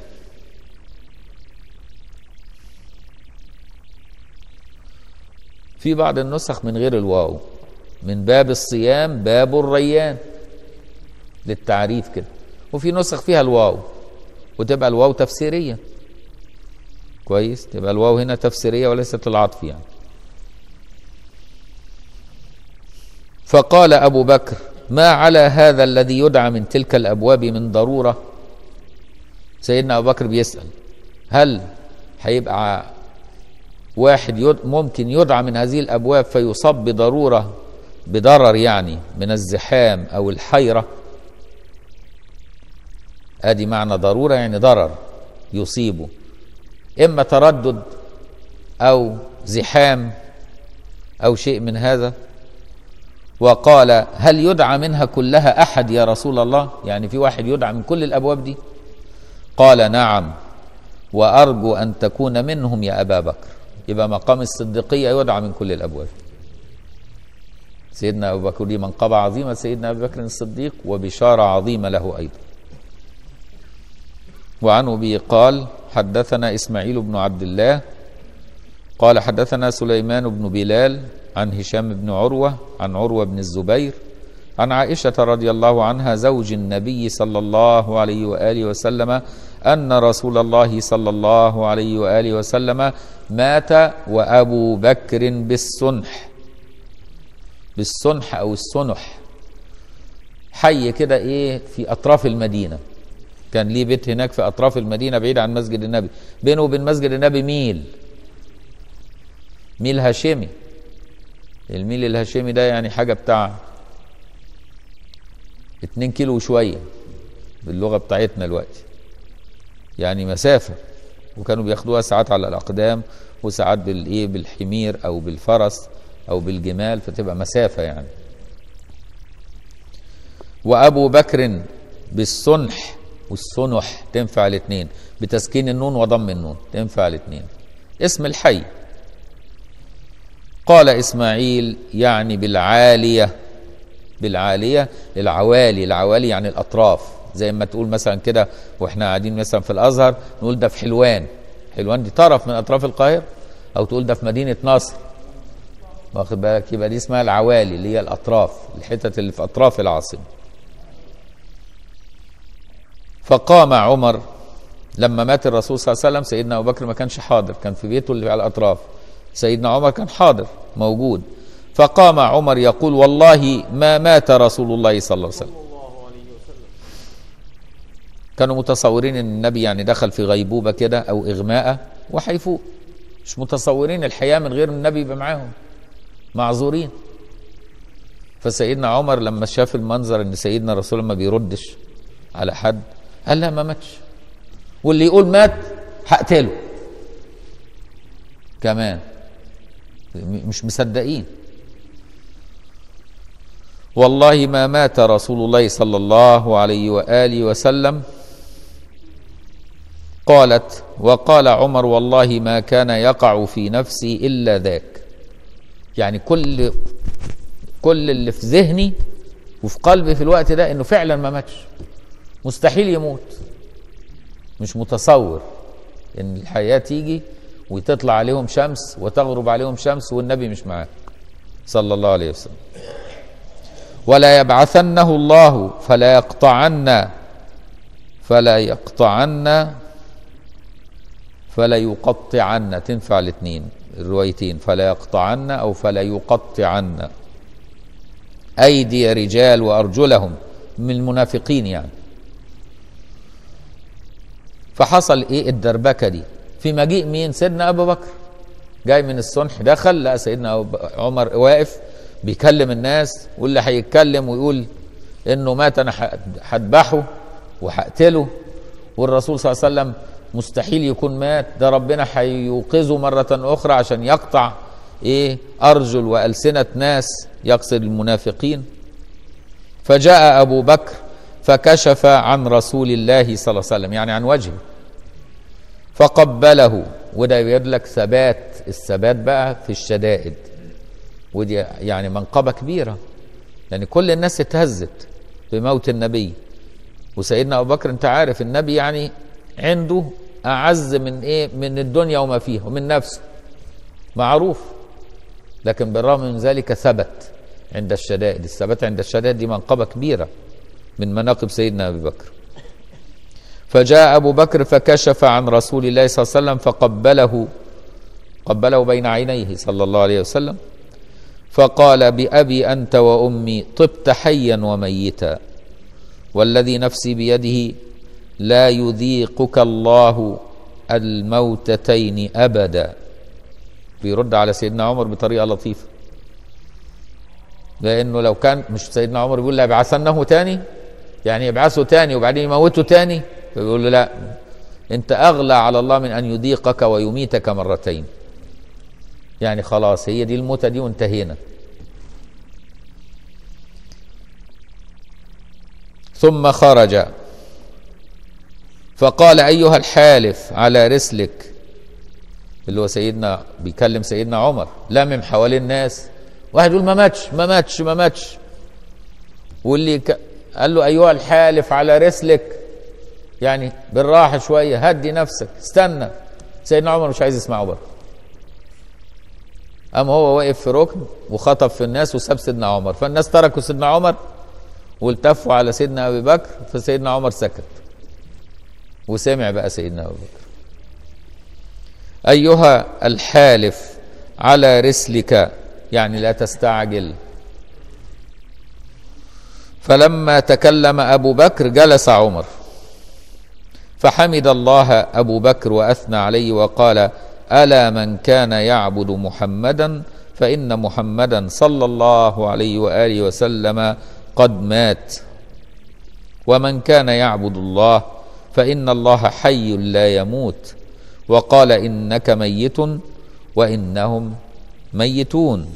في بعض النسخ من غير الواو من باب الصيام باب الريان للتعريف كده وفي نسخ فيها الواو وتبقى الواو تفسيريه كويس تبقى الواو هنا تفسيريه وليست العطف يعني فقال ابو بكر ما على هذا الذي يدعى من تلك الابواب من ضروره سيدنا ابو بكر بيسال هل هيبقى واحد يد ممكن يدعى من هذه الابواب فيصاب بضروره بضرر يعني من الزحام او الحيره ادي معنى ضروره يعني ضرر يصيبه اما تردد او زحام او شيء من هذا وقال هل يدعى منها كلها احد يا رسول الله يعني في واحد يدعى من كل الابواب دي قال نعم وارجو ان تكون منهم يا ابا بكر يبقى مقام الصديقيه يدعى من كل الابواب سيدنا ابو بكر دي منقبه عظيمه سيدنا ابو بكر الصديق وبشاره عظيمه له ايضا وعن ابي قال حدثنا اسماعيل بن عبد الله قال حدثنا سليمان بن بلال عن هشام بن عروه عن عروه بن الزبير عن عائشه رضي الله عنها زوج النبي صلى الله عليه واله وسلم ان رسول الله صلى الله عليه واله وسلم مات وابو بكر بالسنح بالسنح او السنح حي كده ايه في اطراف المدينه كان ليه بيت هناك في اطراف المدينه بعيد عن مسجد النبي بينه وبين مسجد النبي ميل ميل هاشمي الميل الهاشمي ده يعني حاجه بتاع 2 كيلو وشويه باللغه بتاعتنا دلوقتي يعني مسافه وكانوا بياخدوها ساعات على الاقدام وساعات بالايه بالحمير او بالفرس او بالجمال فتبقى مسافه يعني وابو بكر بالسنح والسنح تنفع الاثنين بتسكين النون وضم النون تنفع الاثنين اسم الحي قال اسماعيل يعني بالعاليه بالعاليه العوالي العوالي يعني الاطراف زي ما تقول مثلا كده واحنا قاعدين مثلا في الازهر نقول ده في حلوان حلوان دي طرف من اطراف القاهره او تقول ده في مدينه نصر واخد بالك يبقى دي اسمها العوالي اللي هي الاطراف الحتت اللي في اطراف العاصمه فقام عمر لما مات الرسول صلى الله عليه وسلم سيدنا ابو بكر ما كانش حاضر كان في بيته اللي على الاطراف سيدنا عمر كان حاضر موجود فقام عمر يقول والله ما مات رسول الله صلى الله عليه وسلم كانوا متصورين ان النبي يعني دخل في غيبوبه كده او اغماء وهيفوق مش متصورين الحياه من غير النبي يبقى معاهم معذورين فسيدنا عمر لما شاف المنظر ان سيدنا رسول الله ما بيردش على حد قال لا ما ماتش واللي يقول مات هقتله كمان مش مصدقين والله ما مات رسول الله صلى الله عليه واله وسلم قالت وقال عمر والله ما كان يقع في نفسي الا ذاك يعني كل كل اللي في ذهني وفي قلبي في الوقت ده انه فعلا ما ماتش مستحيل يموت مش متصور ان الحياه تيجي وتطلع عليهم شمس وتغرب عليهم شمس والنبي مش معاه صلى الله عليه وسلم ولا يبعثنه الله فلا يقطعن فلا يقطعن فلا يقطعن تنفع الاثنين الروايتين فلا يقطعن او فلا يقطعن ايدي رجال وارجلهم من المنافقين يعني فحصل ايه الدربكه دي في مجيء مين سيدنا ابو بكر جاي من الصنح دخل لقى سيدنا عمر واقف بيكلم الناس واللي هيتكلم ويقول انه مات انا هذبحه وهقتله والرسول صلى الله عليه وسلم مستحيل يكون مات ده ربنا هيوقظه مرة أخرى عشان يقطع إيه أرجل وألسنة ناس يقصد المنافقين فجاء أبو بكر فكشف عن رسول الله صلى الله عليه وسلم يعني عن وجهه فقبله وده يدلك ثبات الثبات بقى في الشدائد ودي يعني منقبة كبيرة يعني كل الناس اتهزت بموت النبي وسيدنا ابو بكر انت عارف النبي يعني عنده اعز من ايه من الدنيا وما فيها ومن نفسه معروف لكن بالرغم من ذلك ثبت عند الشدائد الثبات عند الشدائد دي منقبه كبيره من مناقب سيدنا ابي بكر فجاء ابو بكر فكشف عن رسول الله صلى الله عليه وسلم فقبله قبله بين عينيه صلى الله عليه وسلم فقال بأبي أنت وأمي طبت حيا وميتا والذي نفسي بيده لا يذيقك الله الموتتين أبدا بيرد على سيدنا عمر بطريقة لطيفة لأنه لو كان مش سيدنا عمر بيقول لا يبعثنه تاني يعني يبعثه تاني وبعدين يموته تاني فبيقول له لا أنت أغلى على الله من أن يذيقك ويميتك مرتين يعني خلاص هي دي الموتة دي وانتهينا ثم خرج فقال أيها الحالف على رسلك اللي هو سيدنا بيكلم سيدنا عمر لامم حوالين الناس واحد يقول ما ماتش ما ماتش ما ماتش واللي ك... قال له أيها الحالف على رسلك يعني بالراحة شوية هدي نفسك استنى سيدنا عمر مش عايز يسمعه برضه قام هو واقف في ركن وخطب في الناس وساب سيدنا عمر فالناس تركوا سيدنا عمر والتفوا على سيدنا ابي بكر فسيدنا عمر سكت وسمع بقى سيدنا ابو بكر ايها الحالف على رسلك يعني لا تستعجل فلما تكلم ابو بكر جلس عمر فحمد الله ابو بكر واثنى عليه وقال الا من كان يعبد محمدا فان محمدا صلى الله عليه واله وسلم قد مات ومن كان يعبد الله فان الله حي لا يموت وقال انك ميت وانهم ميتون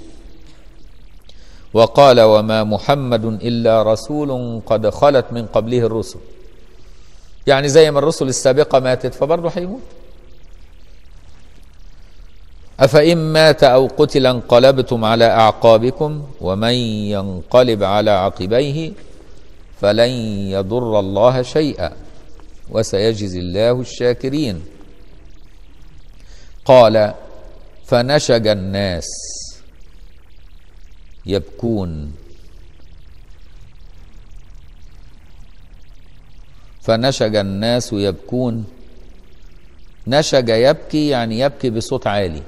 وقال وما محمد الا رسول قد خلت من قبله الرسل يعني زي ما الرسل السابقه ماتت فبرضه هيموت أفإن مات أو قتل انقلبتم على أعقابكم ومن ينقلب على عقبيه فلن يضر الله شيئا وسيجزي الله الشاكرين قال فنشج الناس يبكون فنشج الناس يبكون نشج يبكي يعني يبكي بصوت عالي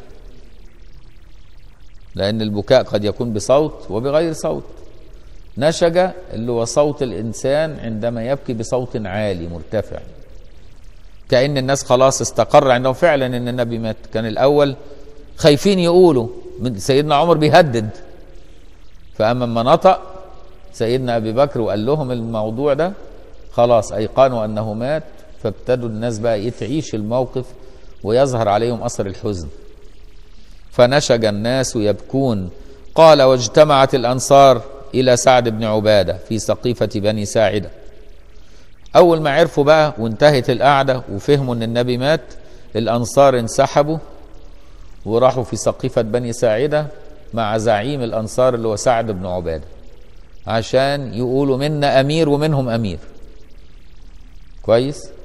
لأن البكاء قد يكون بصوت وبغير صوت نشج اللي هو صوت الإنسان عندما يبكي بصوت عالي مرتفع كأن الناس خلاص استقر عندهم فعلا أن النبي مات كان الأول خايفين يقولوا من سيدنا عمر بيهدد فأما ما نطق سيدنا أبي بكر وقال لهم الموضوع ده خلاص أيقنوا أنه مات فابتدوا الناس بقى تعيش الموقف ويظهر عليهم أثر الحزن فنشج الناس يبكون قال واجتمعت الأنصار إلى سعد بن عبادة في سقيفة بني ساعدة أول ما عرفوا بقى وانتهت القعدة وفهموا أن النبي مات الأنصار انسحبوا وراحوا في سقيفة بني ساعدة مع زعيم الأنصار اللي هو سعد بن عبادة عشان يقولوا منا أمير ومنهم أمير كويس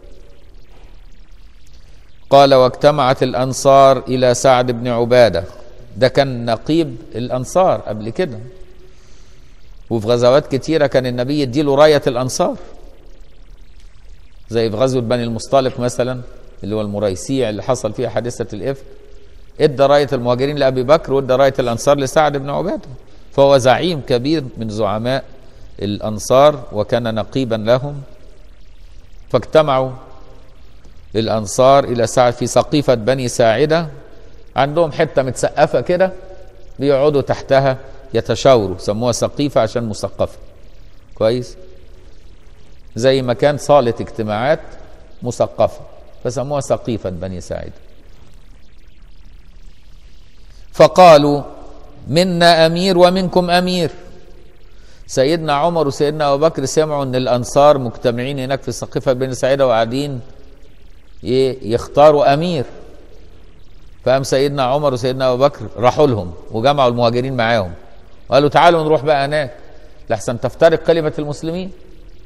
قال واجتمعت الأنصار إلى سعد بن عبادة ده كان نقيب الأنصار قبل كده وفي غزوات كتيرة كان النبي يديله راية الأنصار زي في غزوة بني المصطلق مثلا اللي هو المريسيع اللي حصل فيها حادثة الإفك ادى راية المهاجرين لأبي بكر وادى راية الأنصار لسعد بن عبادة فهو زعيم كبير من زعماء الأنصار وكان نقيبا لهم فاجتمعوا الأنصار إلى سعد في سقيفة بني ساعدة عندهم حتة متسقفة كده بيقعدوا تحتها يتشاوروا سموها سقيفة عشان مثقفة كويس زي مكان صالة اجتماعات مثقفة فسموها سقيفة بني ساعدة فقالوا منا أمير ومنكم أمير سيدنا عمر وسيدنا أبو بكر سمعوا أن الأنصار مجتمعين هناك في سقيفة بني ساعدة وقاعدين يختاروا امير فقام سيدنا عمر وسيدنا ابو بكر راحوا لهم وجمعوا المهاجرين معاهم وقالوا تعالوا نروح بقى هناك لحسن تفترق كلمه المسلمين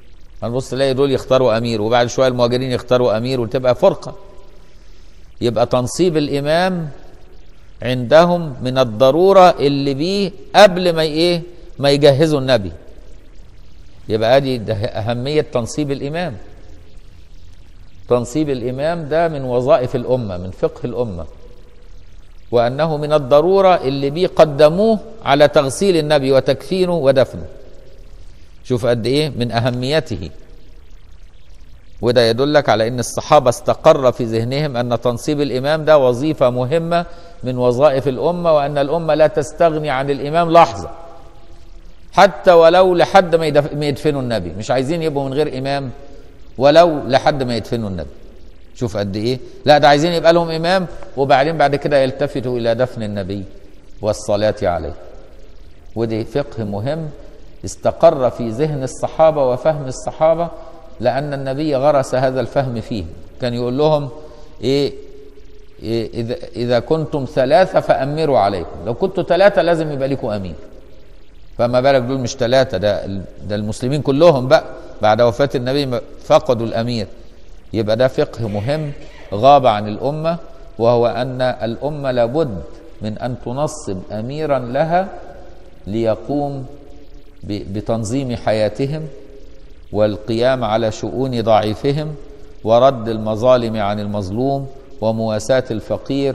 هنبص تلاقي دول يختاروا امير وبعد شويه المهاجرين يختاروا امير وتبقى فرقه يبقى تنصيب الامام عندهم من الضروره اللي بيه قبل ما ايه ما يجهزوا النبي يبقى ادي ده اهميه تنصيب الامام تنصيب الامام ده من وظائف الامه من فقه الامه وانه من الضروره اللي بيه قدموه على تغسيل النبي وتكفينه ودفنه شوف قد ايه من اهميته وده يدلك على ان الصحابه استقر في ذهنهم ان تنصيب الامام ده وظيفه مهمه من وظائف الامه وان الامه لا تستغني عن الامام لحظه حتى ولو لحد ما يدف- ما يدفنوا النبي مش عايزين يبقوا من غير امام ولو لحد ما يدفنوا النبي شوف قد ايه لا ده عايزين يبقى لهم امام وبعدين بعد كده يلتفتوا الى دفن النبي والصلاه عليه ودي فقه مهم استقر في ذهن الصحابة وفهم الصحابة لأن النبي غرس هذا الفهم فيهم كان يقول لهم إيه, إيه إذا, إذا كنتم ثلاثة فأمروا عليكم لو كنتوا ثلاثة لازم يبقى لكم أمير فما بالك دول مش ثلاثة ده ده المسلمين كلهم بقى بعد وفاة النبي فقدوا الأمير يبقى ده فقه مهم غاب عن الأمة وهو أن الأمة لابد من أن تنصب أميرا لها ليقوم ب- بتنظيم حياتهم والقيام على شؤون ضعيفهم ورد المظالم عن المظلوم ومواساة الفقير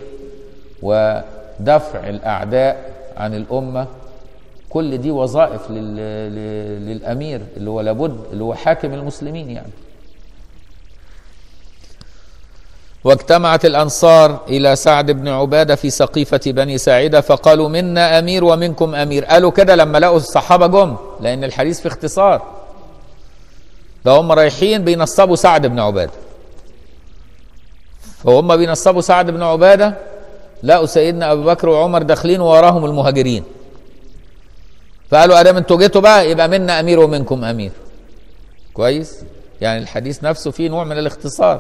ودفع الأعداء عن الأمة كل دي وظائف لل... لل- للأمير اللي هو لابد اللي هو حاكم المسلمين يعني واجتمعت الأنصار إلى سعد بن عبادة في سقيفة بني ساعدة فقالوا منا أمير ومنكم أمير قالوا كده لما لقوا الصحابة جم لأن الحديث في اختصار ده هم رايحين بينصبوا سعد بن عبادة فهم بينصبوا سعد بن عبادة لقوا سيدنا أبو بكر وعمر داخلين وراهم المهاجرين فقالوا ادام انتوا جيتوا بقى يبقى منا امير ومنكم امير كويس يعني الحديث نفسه فيه نوع من الاختصار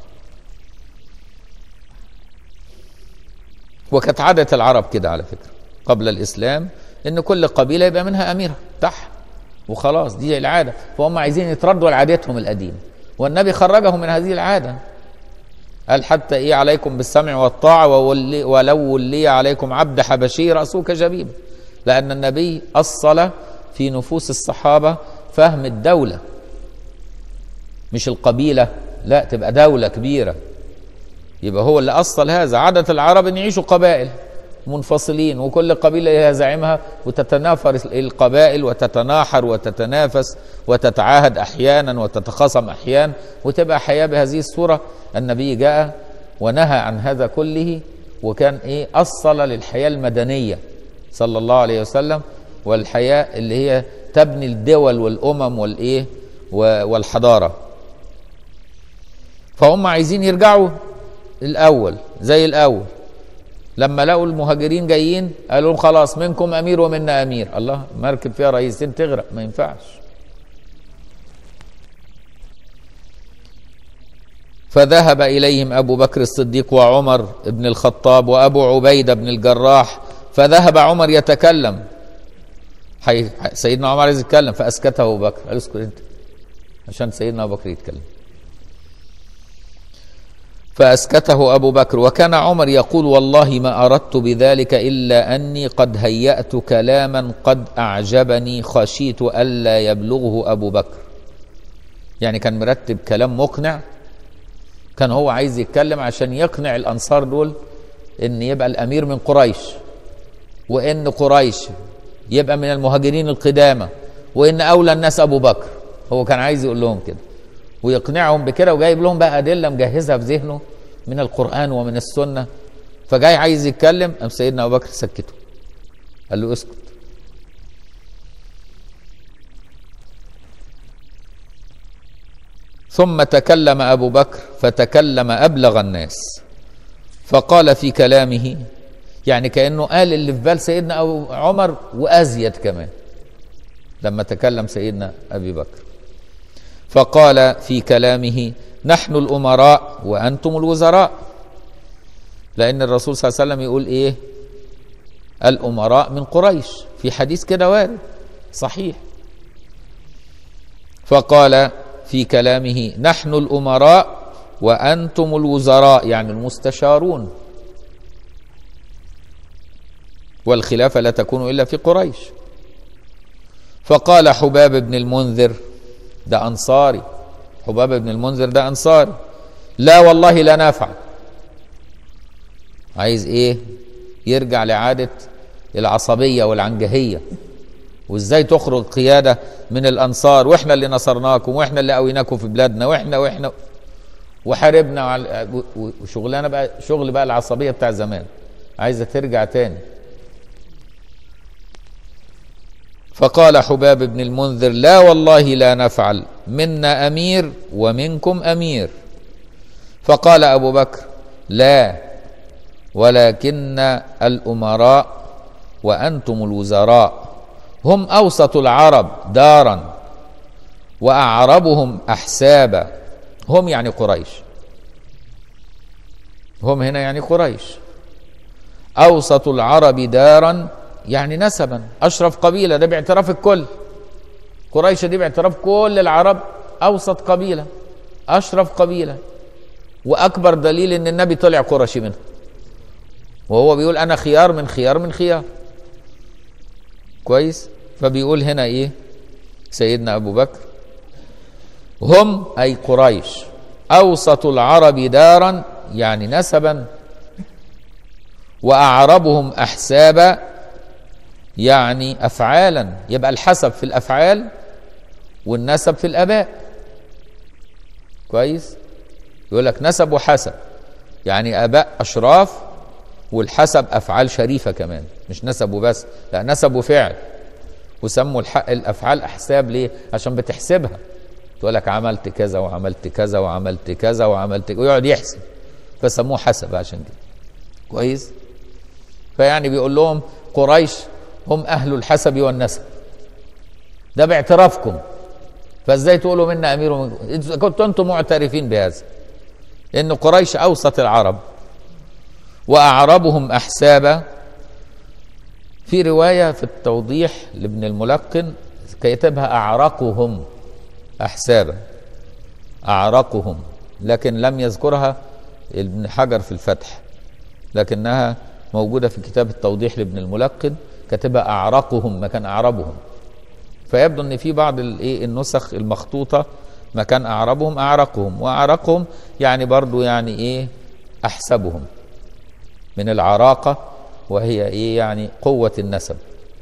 وكانت عادة العرب كده على فكرة قبل الإسلام إن كل قبيلة يبقى منها أميرها بتاعها وخلاص دي العادة فهم عايزين يتردوا لعادتهم القديمة والنبي خرجهم من هذه العادة قال حتى إيه عليكم بالسمع والطاعة وولي ولو ولي عليكم عبد حبشي رأسه كجبيب لأن النبي أصل في نفوس الصحابة فهم الدولة مش القبيلة لا تبقى دولة كبيرة يبقى هو اللي أصل هذا عادة العرب أن يعيشوا قبائل منفصلين وكل قبيلة لها زعيمها وتتنافر القبائل وتتناحر وتتنافس وتتعاهد أحيانا وتتخاصم أحيانا وتبقى حياة بهذه الصورة النبي جاء ونهى عن هذا كله وكان إيه أصل للحياة المدنية صلى الله عليه وسلم والحياة اللي هي تبني الدول والأمم والإيه و- والحضارة فهم عايزين يرجعوا الأول زي الأول لما لقوا المهاجرين جايين قالوا لهم خلاص منكم أمير ومنا أمير الله مركب فيها رئيسين تغرق ما ينفعش فذهب إليهم أبو بكر الصديق وعمر بن الخطاب وأبو عبيدة بن الجراح فذهب عمر يتكلم حي... سيدنا عمر عايز يتكلم فأسكته أبو بكر قال اسكت أنت عشان سيدنا أبو بكر يتكلم فأسكته أبو بكر وكان عمر يقول والله ما أردت بذلك إلا أني قد هيأت كلاما قد أعجبني خشيت ألا يبلغه أبو بكر يعني كان مرتب كلام مقنع كان هو عايز يتكلم عشان يقنع الأنصار دول إن يبقى الأمير من قريش وإن قريش يبقى من المهاجرين القدامى وإن أولى الناس أبو بكر هو كان عايز يقول لهم كده ويقنعهم بكده وجايب لهم بقى أدلة مجهزها في ذهنه من القرآن ومن السنة فجاي عايز يتكلم قام سيدنا أبو بكر سكته قال له اسكت ثم تكلم أبو بكر فتكلم أبلغ الناس فقال في كلامه يعني كأنه قال اللي في بال سيدنا أبو عمر وأزيد كمان لما تكلم سيدنا أبي بكر فقال في كلامه نحن الأمراء وأنتم الوزراء لأن الرسول صلى الله عليه وسلم يقول إيه الأمراء من قريش في حديث كده وارد صحيح فقال في كلامه نحن الأمراء وأنتم الوزراء يعني المستشارون والخلافة لا تكون إلا في قريش فقال حباب بن المنذر ده أنصاري حباب بن المنذر ده أنصاري لا والله لا نفعل عايز إيه يرجع لعادة العصبية والعنجهية وازاي تخرج قيادة من الأنصار واحنا اللي نصرناكم واحنا اللي قويناكم في بلادنا واحنا واحنا وحاربنا وعل- وشغلانة بقى شغل بقى العصبية بتاع زمان عايزة ترجع تاني فقال حباب بن المنذر لا والله لا نفعل منا أمير ومنكم أمير فقال أبو بكر لا ولكن الأمراء وأنتم الوزراء هم أوسط العرب دارا وأعربهم أحسابا هم يعني قريش هم هنا يعني قريش أوسط العرب دارا يعني نسبا أشرف قبيلة ده باعتراف الكل قريش دي باعتراف كل العرب أوسط قبيلة أشرف قبيلة وأكبر دليل إن النبي طلع قرشي منه وهو بيقول أنا خيار من خيار من خيار كويس فبيقول هنا إيه سيدنا أبو بكر هم أي قريش أوسط العرب دارا يعني نسبا وأعربهم أحسابا يعني أفعالا يبقى الحسب في الأفعال والنسب في الآباء كويس يقول لك نسب وحسب يعني آباء أشراف والحسب أفعال شريفة كمان مش نسب وبس لا نسب وفعل وسموا الحق الأفعال أحساب ليه عشان بتحسبها تقول لك عملت كذا وعملت كذا وعملت كذا وعملت كذا ويقعد يحسب فسموه حسب عشان كده كويس فيعني بيقول لهم قريش هم أهل الحسب والنسب ده باعترافكم فازاي تقولوا منا امير ومنكم إذا كنتوا انتم معترفين بهذا ان قريش اوسط العرب واعربهم احسابا في روايه في التوضيح لابن الملقن كيتبها اعرقهم احسابا اعرقهم لكن لم يذكرها ابن حجر في الفتح لكنها موجوده في كتاب التوضيح لابن الملقن كاتبها اعرقهم مكان اعربهم فيبدو ان في بعض الايه النسخ المخطوطه مكان اعربهم اعرقهم واعرقهم يعني برضو يعني ايه احسبهم من العراقه وهي ايه يعني قوه النسب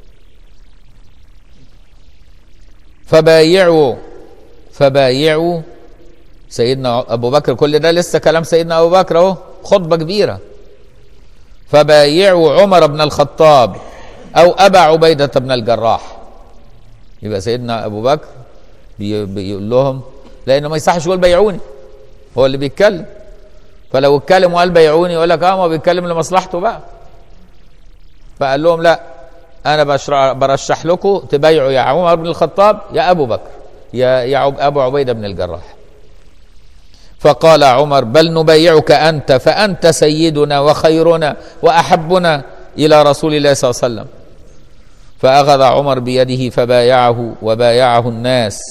فبايعوا فبايعوا سيدنا ابو بكر كل ده لسه كلام سيدنا ابو بكر اهو خطبه كبيره فبايعوا عمر بن الخطاب او ابا عبيده بن الجراح يبقى سيدنا ابو بكر بي بيقول لهم لانه ما يصحش يقول بيعوني هو اللي بيتكلم فلو اتكلم وقال بيعوني يقول لك اه ما هو بيتكلم لمصلحته بقى فقال لهم لا انا بشرع برشح لكم تبايعوا يا عمر بن الخطاب يا ابو بكر يا يا عب ابو عبيده بن الجراح فقال عمر بل نبايعك انت فانت سيدنا وخيرنا واحبنا الى رسول الله صلى الله عليه وسلم فأخذ عمر بيده فبايعه وبايعه الناس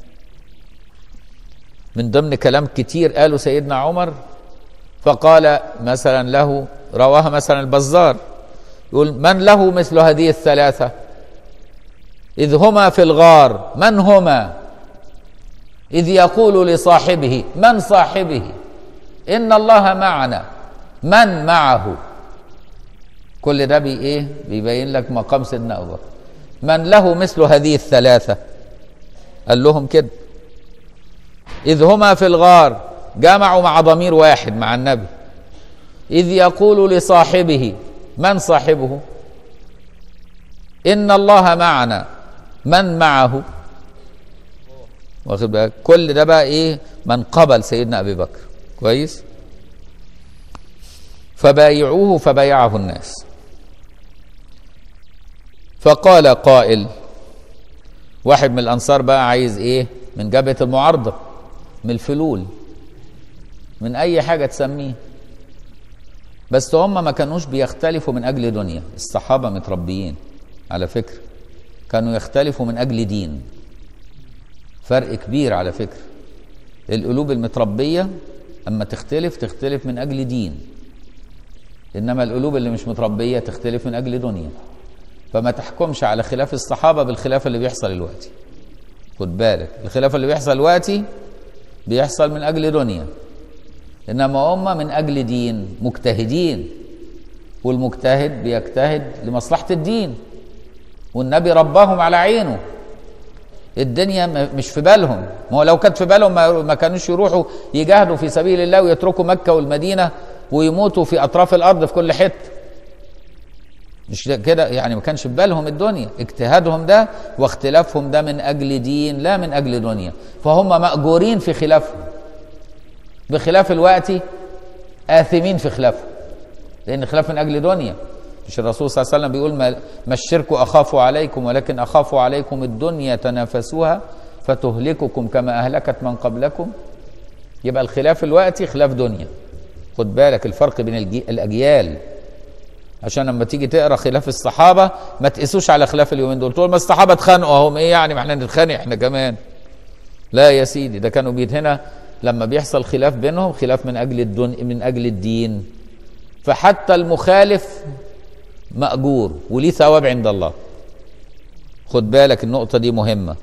من ضمن كلام كتير قاله سيدنا عمر فقال مثلا له رواها مثلا البزار يقول من له مثل هذه الثلاثة إذ هما في الغار من هما إذ يقول لصاحبه من صاحبه إن الله معنا من معه كل ده بي ايه بيبين لك مقام سيدنا ابو بكر من له مثل هذه الثلاثه قال لهم كده اذ هما في الغار جمعوا مع ضمير واحد مع النبي اذ يقول لصاحبه من صاحبه ان الله معنا من معه واخد بالك كل ده بقى ايه من قبل سيدنا ابي بكر كويس فبايعوه فبايعه الناس فقال قائل واحد من الانصار بقى عايز ايه من جبهه المعارضه من الفلول من اي حاجه تسميه بس هم ما كانوش بيختلفوا من اجل دنيا الصحابه متربيين على فكره كانوا يختلفوا من اجل دين فرق كبير على فكره القلوب المتربية أما تختلف تختلف من أجل دين إنما القلوب اللي مش متربية تختلف من أجل دنيا فما تحكمش على خلاف الصحابة بالخلاف اللي بيحصل دلوقتي خد بالك الخلاف اللي بيحصل دلوقتي بيحصل من أجل دنيا إنما هم من أجل دين مجتهدين والمجتهد بيجتهد لمصلحة الدين والنبي رباهم على عينه الدنيا م- مش في بالهم ما هو لو كانت في بالهم ما ما كانوش يروحوا يجاهدوا في سبيل الله ويتركوا مكة والمدينة ويموتوا في أطراف الأرض في كل حتة مش ده كده يعني ما كانش في بالهم الدنيا اجتهادهم ده واختلافهم ده من أجل دين لا من أجل دنيا فهم مأجورين في خلافهم بخلاف الوقت آثمين في خلافهم لأن خلاف من أجل دنيا مش الرسول صلى الله عليه وسلم بيقول ما, ما الشرك أخاف عليكم ولكن أخاف عليكم الدنيا تنافسوها فتهلككم كما أهلكت من قبلكم يبقى الخلاف الوقتي خلاف دنيا خد بالك الفرق بين الجي- الأجيال عشان لما تيجي تقرا خلاف الصحابه ما تقيسوش على خلاف اليومين دول تقول ما الصحابه اتخانقوا اهم ايه يعني ما احنا نتخانق احنا كمان لا يا سيدي ده كانوا بيت هنا لما بيحصل خلاف بينهم خلاف من اجل الدن من اجل الدين فحتى المخالف مأجور وليه ثواب عند الله خد بالك النقطة دي مهمة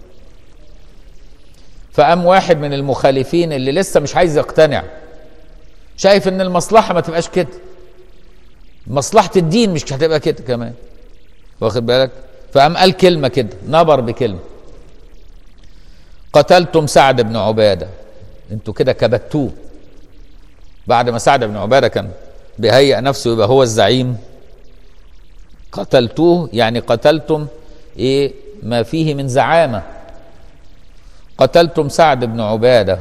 فقام واحد من المخالفين اللي لسه مش عايز يقتنع شايف ان المصلحة ما تبقاش كده مصلحة الدين مش هتبقى كده كمان واخد بالك فقام قال كلمة كده نبر بكلمة قتلتم سعد بن عبادة انتوا كده كبتوه بعد ما سعد بن عبادة كان بيهيئ نفسه يبقى هو الزعيم قتلتوه يعني قتلتم ايه ما فيه من زعامة قتلتم سعد بن عبادة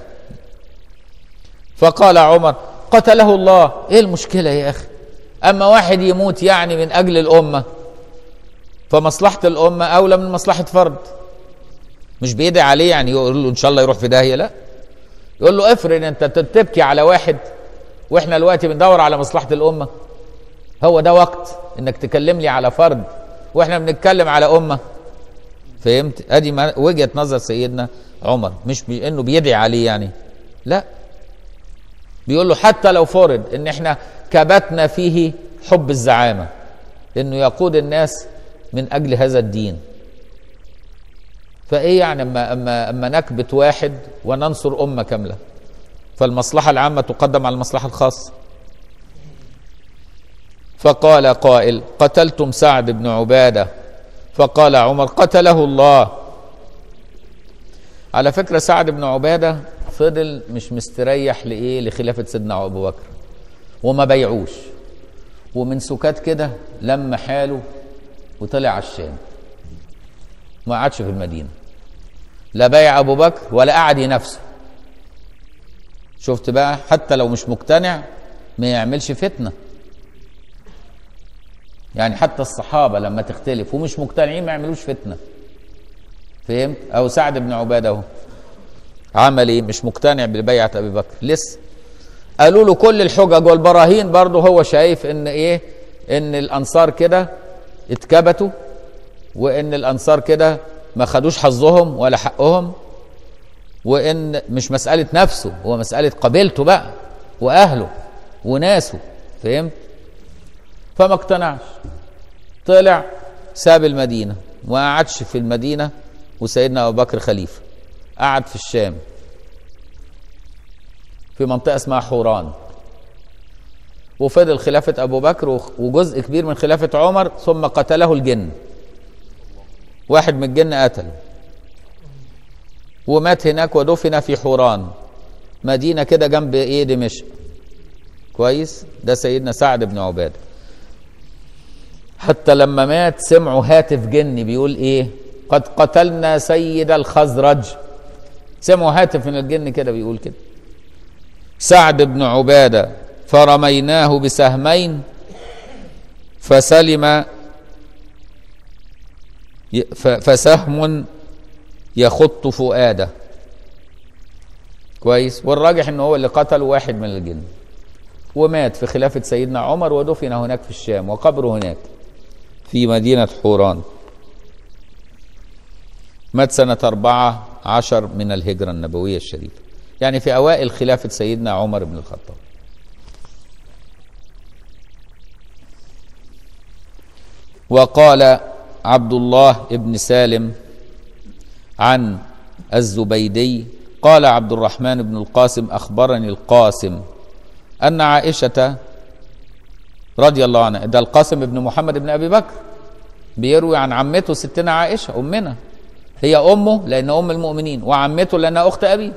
فقال عمر قتله الله ايه المشكلة يا اخي اما واحد يموت يعني من اجل الامة فمصلحة الامة اولى من مصلحة فرد مش بيدعي عليه يعني يقول له ان شاء الله يروح في داهية لا يقول له افرض انت تبكي على واحد واحنا دلوقتي بندور على مصلحة الامة هو ده وقت انك تكلم لي على فرد واحنا بنتكلم على امه فهمت ادي ما- وجهه نظر سيدنا عمر مش بي انه بيدعي عليه يعني لا بيقول له حتى لو فرض ان احنا كبتنا فيه حب الزعامه انه يقود الناس من اجل هذا الدين فايه يعني اما اما اما نكبت واحد وننصر امه كامله فالمصلحه العامه تقدم على المصلحه الخاصه فقال قائل قتلتم سعد بن عباده فقال عمر قتله الله على فكره سعد بن عباده فضل مش مستريح لايه لخلافه سيدنا ابو بكر وما بيعوش ومن سكات كده لم حاله وطلع على الشام ما قعدش في المدينه لا بايع ابو بكر ولا قعد ينافسه شفت بقى حتى لو مش مقتنع ما يعملش فتنه يعني حتى الصحابه لما تختلف ومش مقتنعين ما يعملوش فتنه فهمت او سعد بن عباده اهو عمل ايه مش مقتنع ببيعه ابي بكر لسه قالوا له كل الحجج والبراهين برضه هو شايف ان ايه ان الانصار كده اتكبتوا وان الانصار كده ما خدوش حظهم ولا حقهم وان مش مساله نفسه هو مساله قبيلته بقى واهله وناسه فهمت فما اقتنعش طلع ساب المدينه وما قعدش في المدينه وسيدنا ابو بكر خليفه قعد في الشام في منطقه اسمها حوران وفضل خلافه ابو بكر وجزء كبير من خلافه عمر ثم قتله الجن واحد من الجن قتله ومات هناك ودفن في حوران مدينه كده جنب ايه دمشق كويس ده سيدنا سعد بن عباده حتى لما مات سمعوا هاتف جني بيقول ايه قد قتلنا سيد الخزرج سمعوا هاتف من الجن كده بيقول كده سعد بن عباده فرميناه بسهمين فسلم فسهم يخط فؤاده كويس والراجح ان هو اللي قتل واحد من الجن ومات في خلافة سيدنا عمر ودفن هناك في الشام وقبره هناك في مدينة حوران مات سنة أربعة عشر من الهجرة النبوية الشريفة يعني في أوائل خلافة سيدنا عمر بن الخطاب وقال عبد الله بن سالم عن الزبيدي قال عبد الرحمن بن القاسم أخبرني القاسم أن عائشة رضي الله عنها ده القاسم بن محمد بن أبي بكر بيروي عن عمته ستنا عائشة أمنا هي أمه لأن أم المؤمنين وعمته لأنها أخت أبيه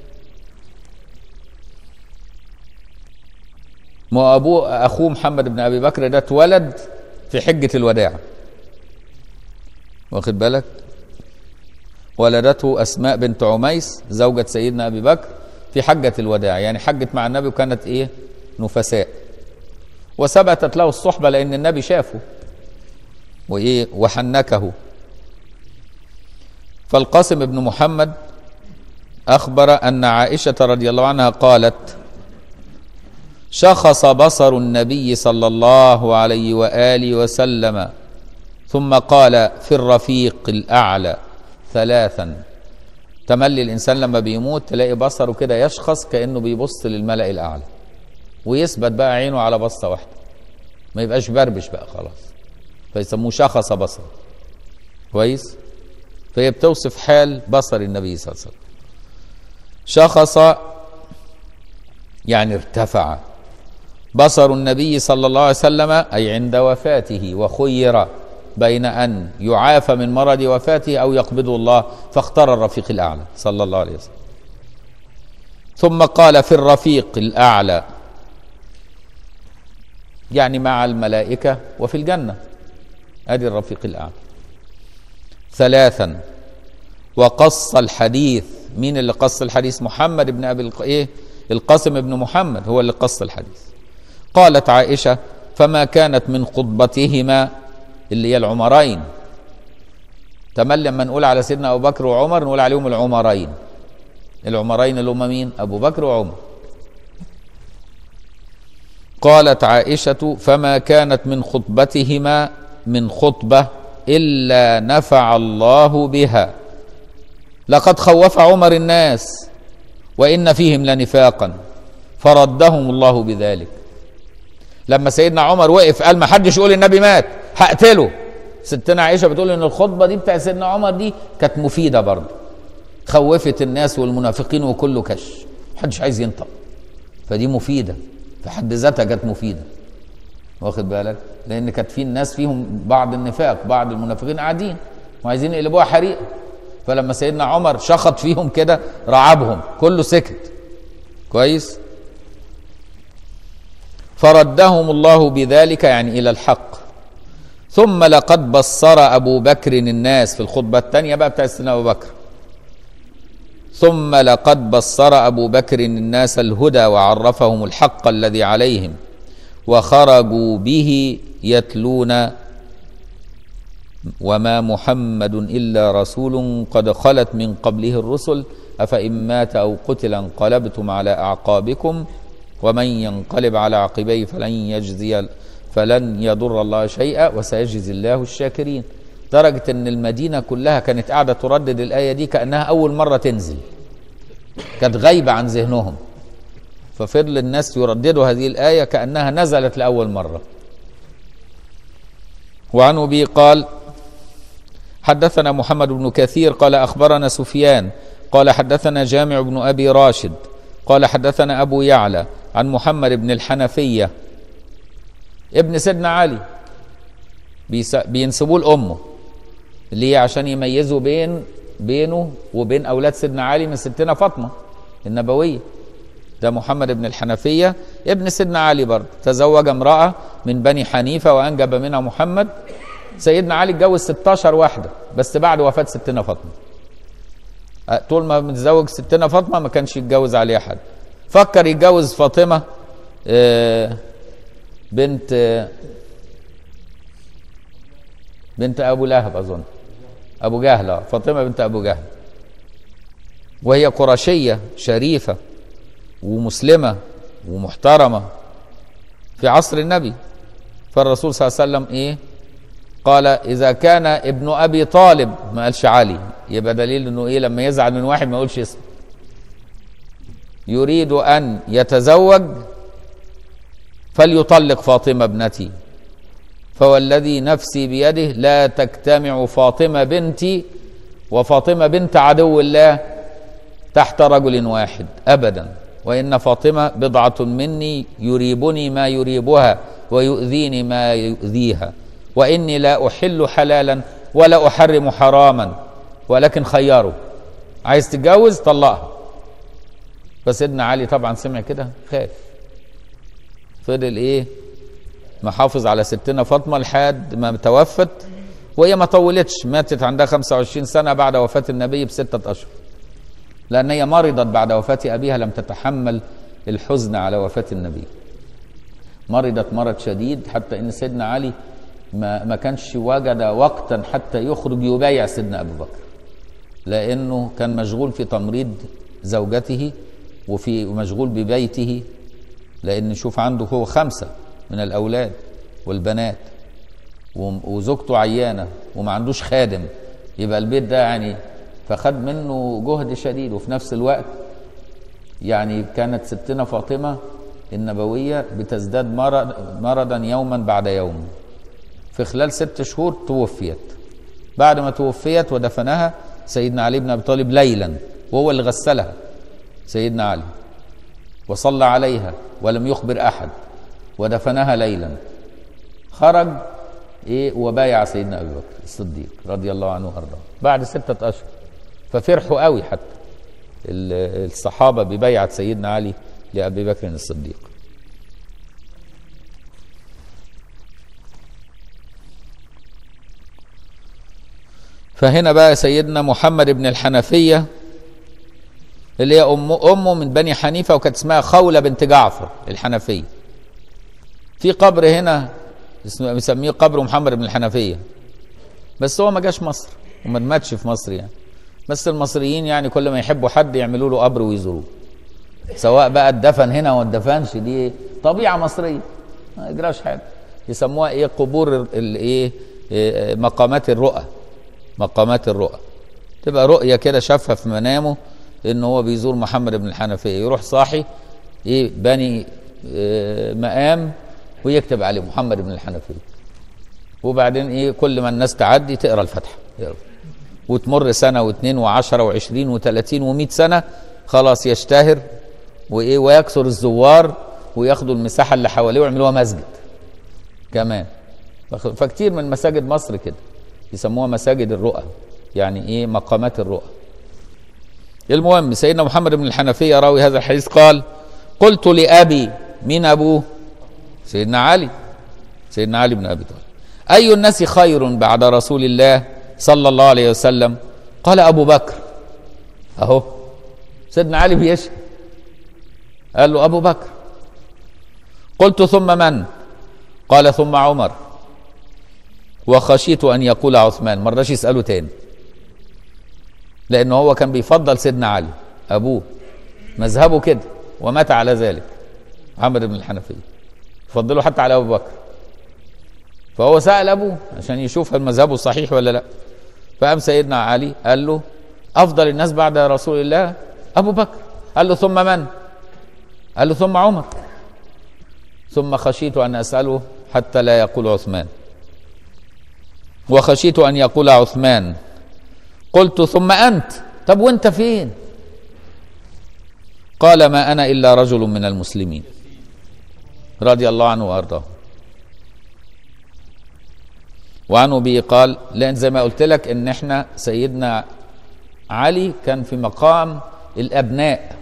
ما أبوه أخوه محمد بن أبي بكر ده اتولد في حجة الوداع واخد بالك ولدته أسماء بنت عميس زوجة سيدنا أبي بكر في حجة الوداع يعني حجت مع النبي وكانت إيه نفساء وثبتت له الصحبة لأن النبي شافه وإيه وحنكه فالقاسم بن محمد أخبر أن عائشة رضي الله عنها قالت شخص بصر النبي صلى الله عليه وآله وسلم ثم قال في الرفيق الأعلى ثلاثا تملي الإنسان لما بيموت تلاقي بصره كده يشخص كأنه بيبص للملأ الأعلى ويثبت بقى عينه على بصة واحدة ما يبقاش بربش بقى خلاص فيسموه شخص بصر كويس فهي بتوصف حال بصر النبي صلى الله عليه وسلم شخص يعني ارتفع بصر النبي صلى الله عليه وسلم أي عند وفاته وخير بين أن يعافى من مرض وفاته أو يقبضه الله فاختار الرفيق الأعلى صلى الله عليه وسلم ثم قال في الرفيق الأعلى يعني مع الملائكة وفي الجنة أدي الرفيق الأعلى ثلاثا وقص الحديث مين اللي قص الحديث محمد بن أبي الق... إيه القاسم بن محمد هو اللي قص الحديث قالت عائشة فما كانت من خطبتهما اللي هي العمرين تملي لما نقول على سيدنا أبو بكر وعمر نقول عليهم العمرين العمرين اللي هم مين أبو بكر وعمر قالت عائشة فما كانت من خطبتهما من خطبة إلا نفع الله بها لقد خوف عمر الناس وإن فيهم لنفاقا فردهم الله بذلك لما سيدنا عمر وقف قال ما حدش يقول النبي مات هقتله ستنا عائشه بتقول ان الخطبه دي بتاع سيدنا عمر دي كانت مفيده برضه خوفت الناس والمنافقين وكله كش محدش عايز ينطق فدي مفيده في حد ذاتها كانت مفيده واخد بالك لان كانت في الناس فيهم بعض النفاق بعض المنافقين قاعدين وعايزين يقلبوها حريقه فلما سيدنا عمر شخط فيهم كده رعبهم كله سكت كويس فردهم الله بذلك يعني الى الحق ثم لقد بصر ابو بكر الناس في الخطبه الثانيه بقى بتاع سيدنا ابو بكر ثم لقد بصر ابو بكر الناس الهدى وعرفهم الحق الذي عليهم وخرجوا به يتلون وما محمد الا رسول قد خلت من قبله الرسل افان مات او قتل انقلبتم على اعقابكم ومن ينقلب على عقبيه فلن يجزي فلن يضر الله شيئا وسيجزي الله الشاكرين درجة ان المدينة كلها كانت قاعدة تردد الآية دي كأنها أول مرة تنزل كانت غايبة عن ذهنهم ففضل الناس يرددوا هذه الآية كأنها نزلت لأول مرة وعن أبي قال حدثنا محمد بن كثير قال أخبرنا سفيان قال حدثنا جامع بن أبي راشد قال حدثنا أبو يعلى عن محمد بن الحنفية ابن سيدنا علي بينسبوه لأمه اللي هي عشان يميزوا بين بينه وبين أولاد سيدنا علي من ستنا فاطمة النبوية ده محمد بن الحنفية ابن سيدنا علي برضه تزوج امرأة من بني حنيفة وأنجب منها محمد سيدنا علي اتجوز 16 واحدة بس بعد وفاة ستنا فاطمة طول ما متزوج ستنا فاطمة ما كانش يتجوز عليها حد فكر يتجوز فاطمة بنت بنت أبو لهب أظن أبو جهل فاطمة بنت أبو جهل وهي قرشية شريفة ومسلمة ومحترمة في عصر النبي فالرسول صلى الله عليه وسلم إيه قال إذا كان ابن أبي طالب ما قالش علي يبقى دليل إنه إيه لما يزعل من واحد ما يقولش اسمه يريد أن يتزوج فليطلق فاطمة ابنتي فوالذي نفسي بيده لا تجتمع فاطمة بنتي وفاطمة بنت عدو الله تحت رجل واحد أبدا وإن فاطمة بضعة مني يريبني ما يريبها ويؤذيني ما يؤذيها وإني لا أحل حلالا ولا أحرم حراما ولكن خيره عايز تتجوز طلقها فسيدنا علي طبعا سمع كده خاف فضل ايه محافظ على ستنا فاطمه لحد ما توفت وهي ما طولتش ماتت عندها 25 سنه بعد وفاه النبي بسته اشهر لان هي مرضت بعد وفاه ابيها لم تتحمل الحزن على وفاه النبي مرضت مرض شديد حتى ان سيدنا علي ما ما كانش وجد وقتا حتى يخرج يبايع سيدنا ابو بكر لانه كان مشغول في تمريض زوجته وفي مشغول ببيته لان شوف عنده هو خمسه من الاولاد والبنات وزوجته عيانه وما عندوش خادم يبقى البيت ده يعني فخد منه جهد شديد وفي نفس الوقت يعني كانت ستنا فاطمه النبويه بتزداد مرض مرضا يوما بعد يوم في خلال ست شهور توفيت بعد ما توفيت ودفنها سيدنا علي بن ابي طالب ليلا وهو اللي غسلها سيدنا علي وصلى عليها ولم يخبر احد ودفنها ليلا خرج ايه وبايع سيدنا ابي بكر الصديق رضي الله عنه وارضاه بعد ستة اشهر ففرحوا قوي حتى الصحابه ببيعه سيدنا علي لابي بكر الصديق فهنا بقى سيدنا محمد بن الحنفيه اللي هي أم أمه من بني حنيفة وكانت اسمها خولة بنت جعفر الحنفية في قبر هنا اسمه مسميه قبر محمد بن الحنفية بس هو ما جاش مصر وما ماتش في مصر يعني بس المصريين يعني كل ما يحبوا حد يعملوا له قبر ويزوروه سواء بقى اتدفن هنا وما اتدفنش دي طبيعة مصرية ما يجراش حاجة يسموها ايه قبور الايه مقامات الرؤى مقامات الرؤى تبقى رؤية كده شافها في منامه ان هو بيزور محمد بن الحنفيه يروح صاحي ايه بني إيه مقام ويكتب عليه محمد بن الحنفيه وبعدين ايه كل ما الناس تعدي تقرا الفاتحه وتمر سنه واثنين وعشرة وعشرين وثلاثين ومئة سنه خلاص يشتهر وايه ويكثر الزوار وياخدوا المساحه اللي حواليه ويعملوها مسجد كمان فكتير من مساجد مصر كده يسموها مساجد الرؤى يعني ايه مقامات الرؤى المهم سيدنا محمد بن الحنفية راوي هذا الحديث قال قلت لأبي من أبوه سيدنا علي سيدنا علي بن أبي طالب أي الناس خير بعد رسول الله صلى الله عليه وسلم قال أبو بكر أهو سيدنا علي بيشهد قال له أبو بكر قلت ثم من قال ثم عمر وخشيت أن يقول عثمان ما رضاش يسأله تاني لأنه هو كان بيفضل سيدنا علي أبوه مذهبه كده ومات على ذلك محمد بن الحنفية يفضله حتى على أبو بكر فهو سأل أبوه عشان يشوف هل مذهبه صحيح ولا لا فقام سيدنا علي قال له أفضل الناس بعد رسول الله أبو بكر قال له ثم من قال له ثم عمر ثم خشيت أن أسأله حتى لا يقول عثمان وخشيت أن يقول عثمان قلت ثم أنت طب وانت فين قال ما أنا إلا رجل من المسلمين رضي الله عنه وأرضاه وعنه به قال لأن زي ما قلت لك إن إحنا سيدنا علي كان في مقام الأبناء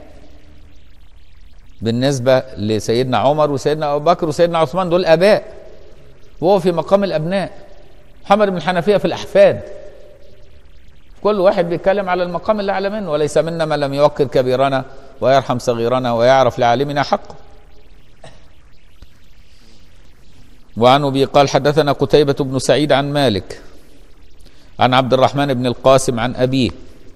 بالنسبة لسيدنا عمر وسيدنا أبو بكر وسيدنا عثمان دول آباء وهو في مقام الأبناء محمد بن الحنفية في الأحفاد كل واحد بيتكلم على المقام اللي أعلى منه وليس منا من لم يوقر كبيرنا ويرحم صغيرنا ويعرف لعالمنا حقه وعن ابي قال حدثنا قتيبة بن سعيد عن مالك عن عبد الرحمن بن القاسم عن أبيه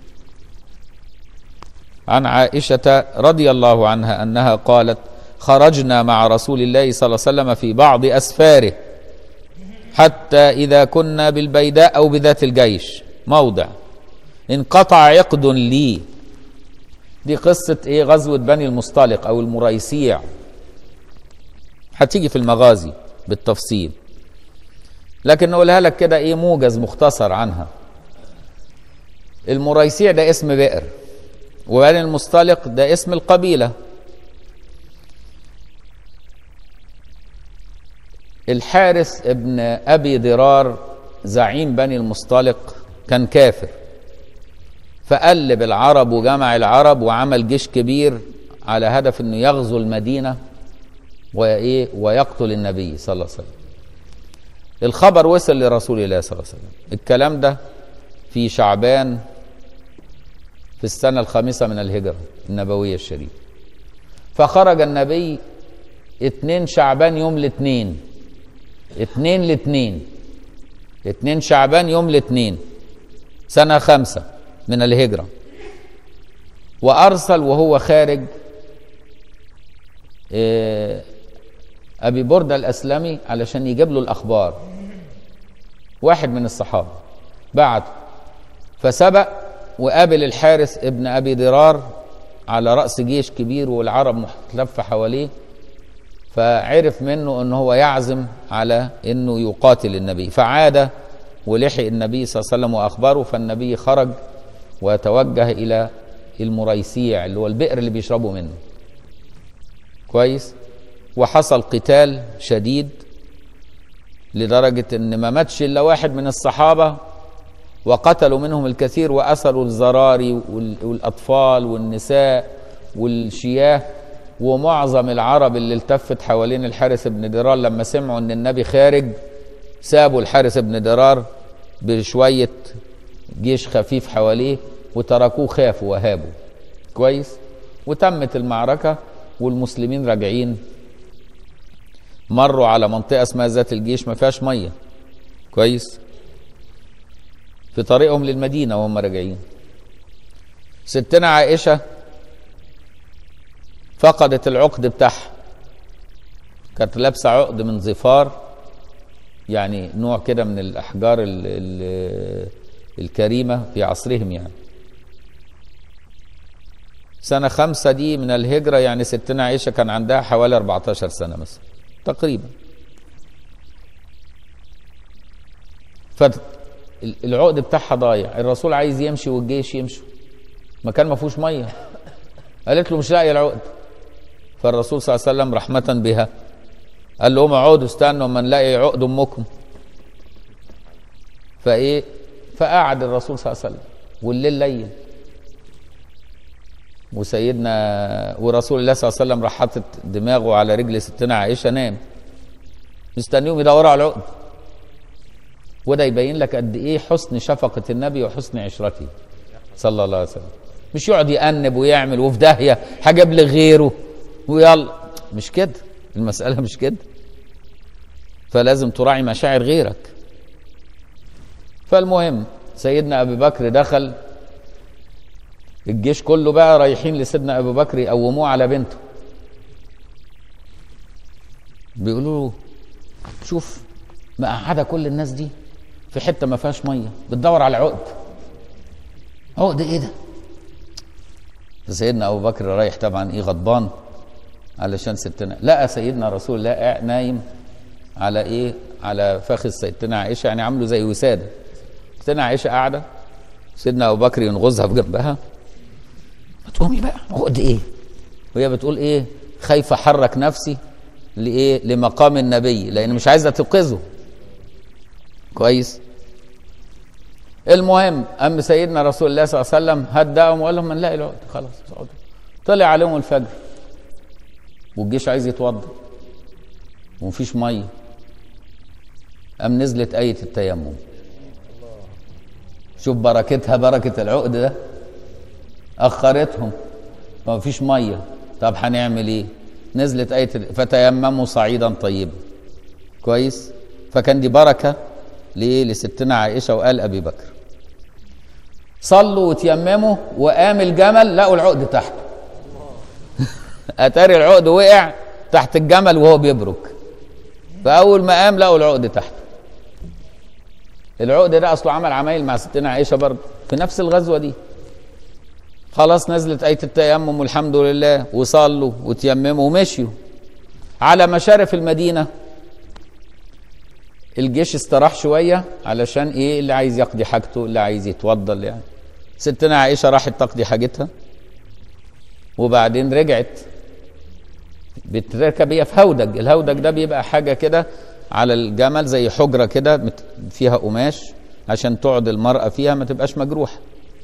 عن عائشة رضي الله عنها أنها قالت خرجنا مع رسول الله صلى الله عليه وسلم في بعض أسفاره حتى إذا كنا بالبيداء أو بذات الجيش موضع انقطع عقد لي دي قصة ايه غزوة بني المصطلق او المريسيع هتيجي في المغازي بالتفصيل لكن نقولها لك كده ايه موجز مختصر عنها المريسيع ده اسم بئر وبني المصطلق ده اسم القبيلة الحارث ابن ابي ضرار زعيم بني المصطلق كان كافر فقلب العرب وجمع العرب وعمل جيش كبير على هدف انه يغزو المدينه وايه ويقتل النبي صلى الله عليه وسلم الخبر وصل لرسول الله صلى الله عليه وسلم الكلام ده في شعبان في السنه الخامسه من الهجره النبويه الشريفه فخرج النبي اتنين شعبان يوم الاثنين اتنين الاثنين اتنين شعبان يوم الاثنين سنة خمسة من الهجرة وأرسل وهو خارج إيه، أبي بردة الأسلمي علشان يجيب له الأخبار واحد من الصحابة بعت فسبق وقابل الحارث ابن أبي ضرار على رأس جيش كبير والعرب محتلفة حواليه فعرف منه ان هو يعزم على انه يقاتل النبي فعاد ولحق النبي صلى الله عليه وسلم واخبره فالنبي خرج وتوجه الى المريسيع اللي هو البئر اللي بيشربوا منه كويس وحصل قتال شديد لدرجة ان ما ماتش الا واحد من الصحابة وقتلوا منهم الكثير واسروا الزراري وال- والاطفال والنساء والشياه ومعظم العرب اللي التفت حوالين الحارث بن درار لما سمعوا ان النبي خارج سابوا الحارث بن درار بشوية جيش خفيف حواليه وتركوه خافوا وهابوا كويس وتمت المعركة والمسلمين راجعين مروا على منطقة اسمها ذات الجيش ما فيهاش مية كويس في طريقهم للمدينة وهم راجعين ستنا عائشة فقدت العقد بتاعها كانت لابسه عقد من ظفار يعني نوع كده من الاحجار ال ال الكريمه في عصرهم يعني سنه خمسة دي من الهجره يعني ستنا عائشه كان عندها حوالي 14 سنه مثلا تقريبا فالعقد بتاعها ضايع الرسول عايز يمشي والجيش يمشوا مكان ما فيهوش ميه قالت له مش لاقي العقد فالرسول صلى الله عليه وسلم رحمة بها قال لهم اقعدوا استنوا اما نلاقي عقد امكم فايه فقعد الرسول صلى الله عليه وسلم والليل ليل وسيدنا ورسول الله صلى الله عليه وسلم راح حاطط دماغه على رجل ستنا عائشه نام مستنيهم يدوروا على العقد وده يبين لك قد ايه حسن شفقه النبي وحسن عشرته صلى الله عليه وسلم مش يقعد يأنب ويعمل وفي داهيه هجيب لي غيره ويلا مش كده المساله مش كده فلازم تراعي مشاعر غيرك فالمهم سيدنا ابي بكر دخل الجيش كله بقى رايحين لسيدنا ابو بكر يقوموه على بنته بيقولوا له شوف مقعده كل الناس دي في حته ما فيهاش ميه بتدور على عقد عقد ايه ده سيدنا ابو بكر رايح طبعا ايه غضبان علشان ستنا لقى سيدنا رسول الله قاعد نايم على ايه على فخذ سيدتنا عائشه يعني عامله زي وساده ستنا عائشه قاعده سيدنا ابو بكر ينغزها في جنبها ما تقومي بقى عقد ايه وهي بتقول ايه خايفه احرك نفسي لايه لمقام النبي لان مش عايزه تنقذه كويس المهم أم سيدنا رسول الله صلى الله عليه وسلم هداهم وقال لهم نلاقي العقد خلاص اقعدوا طلع عليهم الفجر والجيش عايز يتوضا ومفيش ميه قام نزلت آية التيمم شوف بركتها بركة العقد ده أخرتهم ما فيش مية طب هنعمل إيه نزلت آية فتيمموا صعيدا طيبا كويس فكان دي بركة ليه لستنا عائشة وقال أبي بكر صلوا وتيمموا وقام الجمل لقوا العقد تحته اتاري العقد وقع تحت الجمل وهو بيبرك فاول ما قام لقوا العقد تحته العقد ده اصله عمل عمايل مع ستنا عائشه برضه في نفس الغزوه دي خلاص نزلت آية التيمم والحمد لله وصلوا وتيمموا ومشيوا على مشارف المدينة الجيش استراح شوية علشان ايه اللي عايز يقضي حاجته اللي عايز يتوضى يعني ستنا عائشة راحت تقضي حاجتها وبعدين رجعت بتركب هي في هودج الهودج ده بيبقى حاجة كده على الجمل زي حجرة كده مت- فيها قماش عشان تقعد المرأة فيها ما تبقاش مجروحة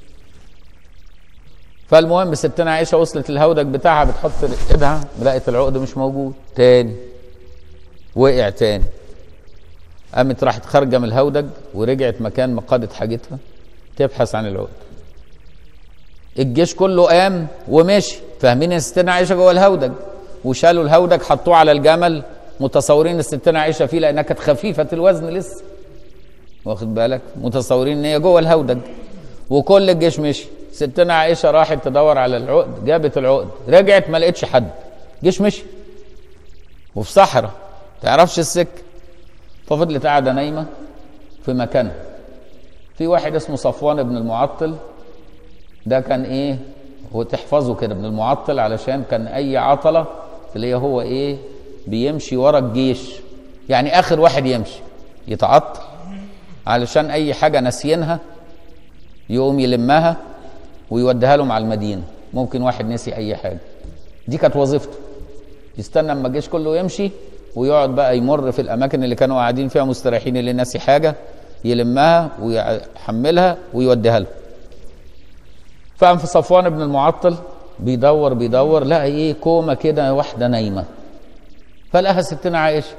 فالمهم ستنا عائشة وصلت الهودج بتاعها بتحط ايدها لقت العقد مش موجود تاني وقع تاني قامت راحت خارجة من الهودج ورجعت مكان ما قادت حاجتها تبحث عن العقد الجيش كله قام ومشي فاهمين ان ستنا عائشه جوه الهودج وشالوا الهودج حطوه على الجمل متصورين ان ستنا عائشه فيه لانها كانت خفيفه الوزن لسه واخد بالك متصورين ان هي جوه الهودج وكل الجيش مشي ستنا عائشه راحت تدور على العقد جابت العقد رجعت ما لقتش حد جيش مشي وفي صحراء تعرفش السكه ففضلت قاعده نايمه في مكانها في واحد اسمه صفوان بن المعطل ده كان ايه هو تحفظه كده ابن المعطل علشان كان اي عطله اللي هو ايه بيمشي ورا الجيش يعني اخر واحد يمشي يتعطل علشان اي حاجه ناسيينها يقوم يلمها ويوديها لهم على المدينه ممكن واحد نسي اي حاجه دي كانت وظيفته يستنى اما الجيش كله يمشي ويقعد بقى يمر في الاماكن اللي كانوا قاعدين فيها مستريحين اللي ناسي حاجه يلمها ويحملها ويوديها لهم فقام في صفوان بن المعطل بيدور بيدور لقى ايه كومه كده واحده نايمه فلقاها ستنا عائشه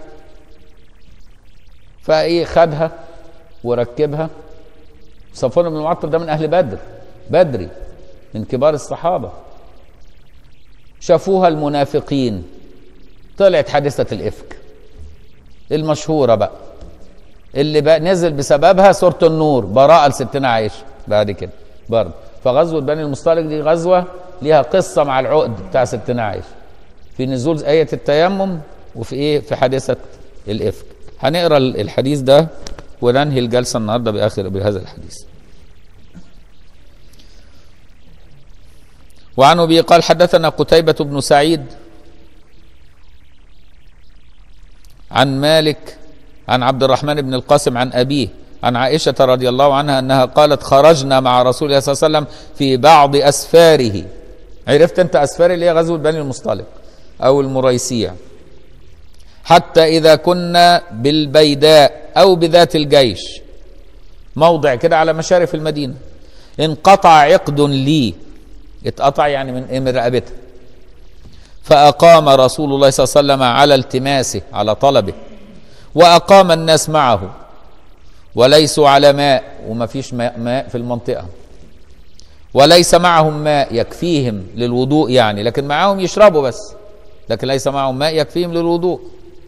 فايه خدها وركبها صفوان بن المعطل ده من اهل بدر بدري من كبار الصحابه شافوها المنافقين طلعت حادثه الافك المشهوره بقى اللي بقى نزل بسببها سوره النور براءه لستنا عائشه بعد كده برضه فغزوه بني المصطلق دي غزوه ليها قصه مع العقد بتاع ستنا عائشه في نزول ايه التيمم وفي ايه في حادثه الافك هنقرا الحديث ده وننهي الجلسه النهارده باخر بهذا الحديث وعن ابي قال حدثنا قتيبة بن سعيد عن مالك عن عبد الرحمن بن القاسم عن أبيه عن عائشة رضي الله عنها أنها قالت خرجنا مع رسول الله صلى الله عليه وسلم في بعض أسفاره عرفت أنت أسفار اللي هي غزوة بني المصطلق أو المريسيع حتى إذا كنا بالبيداء أو بذات الجيش موضع كده على مشارف المدينة انقطع عقد لي اتقطع يعني من إيه من رقبتها فأقام رسول الله صلى الله عليه وسلم على التماسه على طلبه وأقام الناس معه وليسوا على ماء وما فيش ماء, ماء في المنطقة وليس معهم ماء يكفيهم للوضوء يعني لكن معهم يشربوا بس لكن ليس معهم ماء يكفيهم للوضوء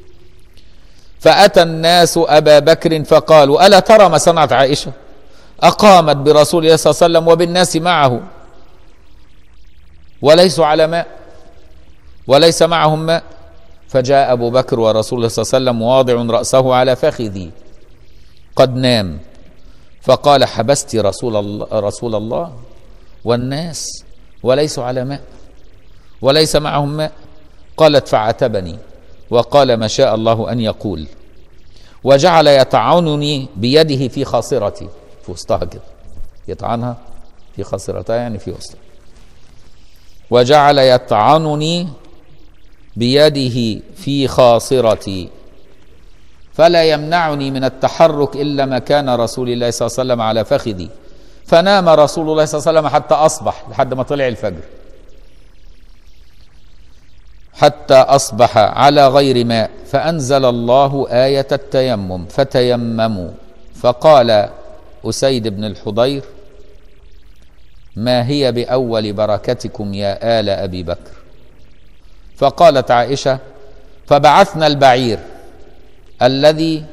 فأتى الناس أبا بكر فقالوا ألا ترى ما صنعت عائشة أقامت برسول الله صلى الله عليه وسلم وبالناس معه وليسوا على ماء وليس معهم ماء فجاء أبو بكر ورسول الله صلى الله عليه وسلم واضع رأسه على فخذي قد نام فقال حبست رسول الله, رسول الله والناس وليسوا على ماء وليس معهم ماء قالت فعتبني وقال ما شاء الله أن يقول وجعل يطعنني بيده في خاصرتي في وسطها كده يطعنها في خاصرتها يعني في وسطها وجعل يطعنني بيده في خاصرتي فلا يمنعني من التحرك الا مكان رسول الله صلى الله عليه وسلم على فخذي فنام رسول الله صلى الله عليه وسلم حتى اصبح لحد ما طلع الفجر حتى اصبح على غير ماء فانزل الله ايه التيمم فتيمموا فقال اسيد بن الحضير ما هي باول بركتكم يا ال ابي بكر فقالت عائشه فبعثنا البعير الذي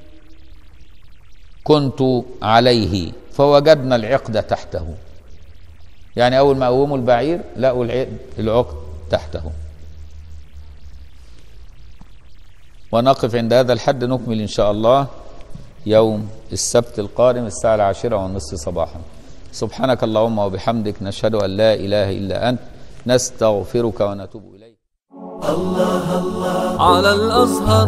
كنت عليه فوجدنا العقد تحته يعني اول ما قوموا البعير لقوا العقد العقد تحته ونقف عند هذا الحد نكمل ان شاء الله يوم السبت القادم الساعه العاشره والنصف صباحا سبحانك اللهم وبحمدك نشهد أن لا إله إلا أنت نستغفرك ونتوب إليك على الأزهر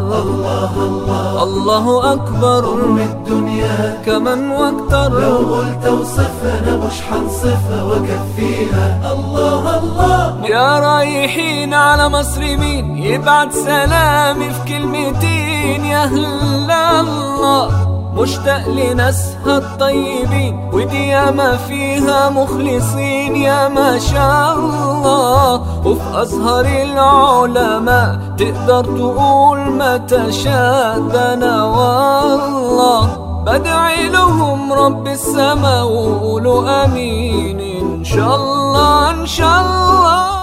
الله أكبر من الدنيا كمن واكتر لو قلت وصفها انا مش حنصفها واكفيها الله الله يا رايحين على مصر مين يبعت سلامي في كلمتين يا هلا الله مشتاق لناسها الطيبين ودي ياما فيها مخلصين يا ما شاء الله وفي أزهر العلماء تقدر تقول ما تشاء ده أنا والله بدعي لهم رب السما وقولوا امين ان شاء الله ان شاء الله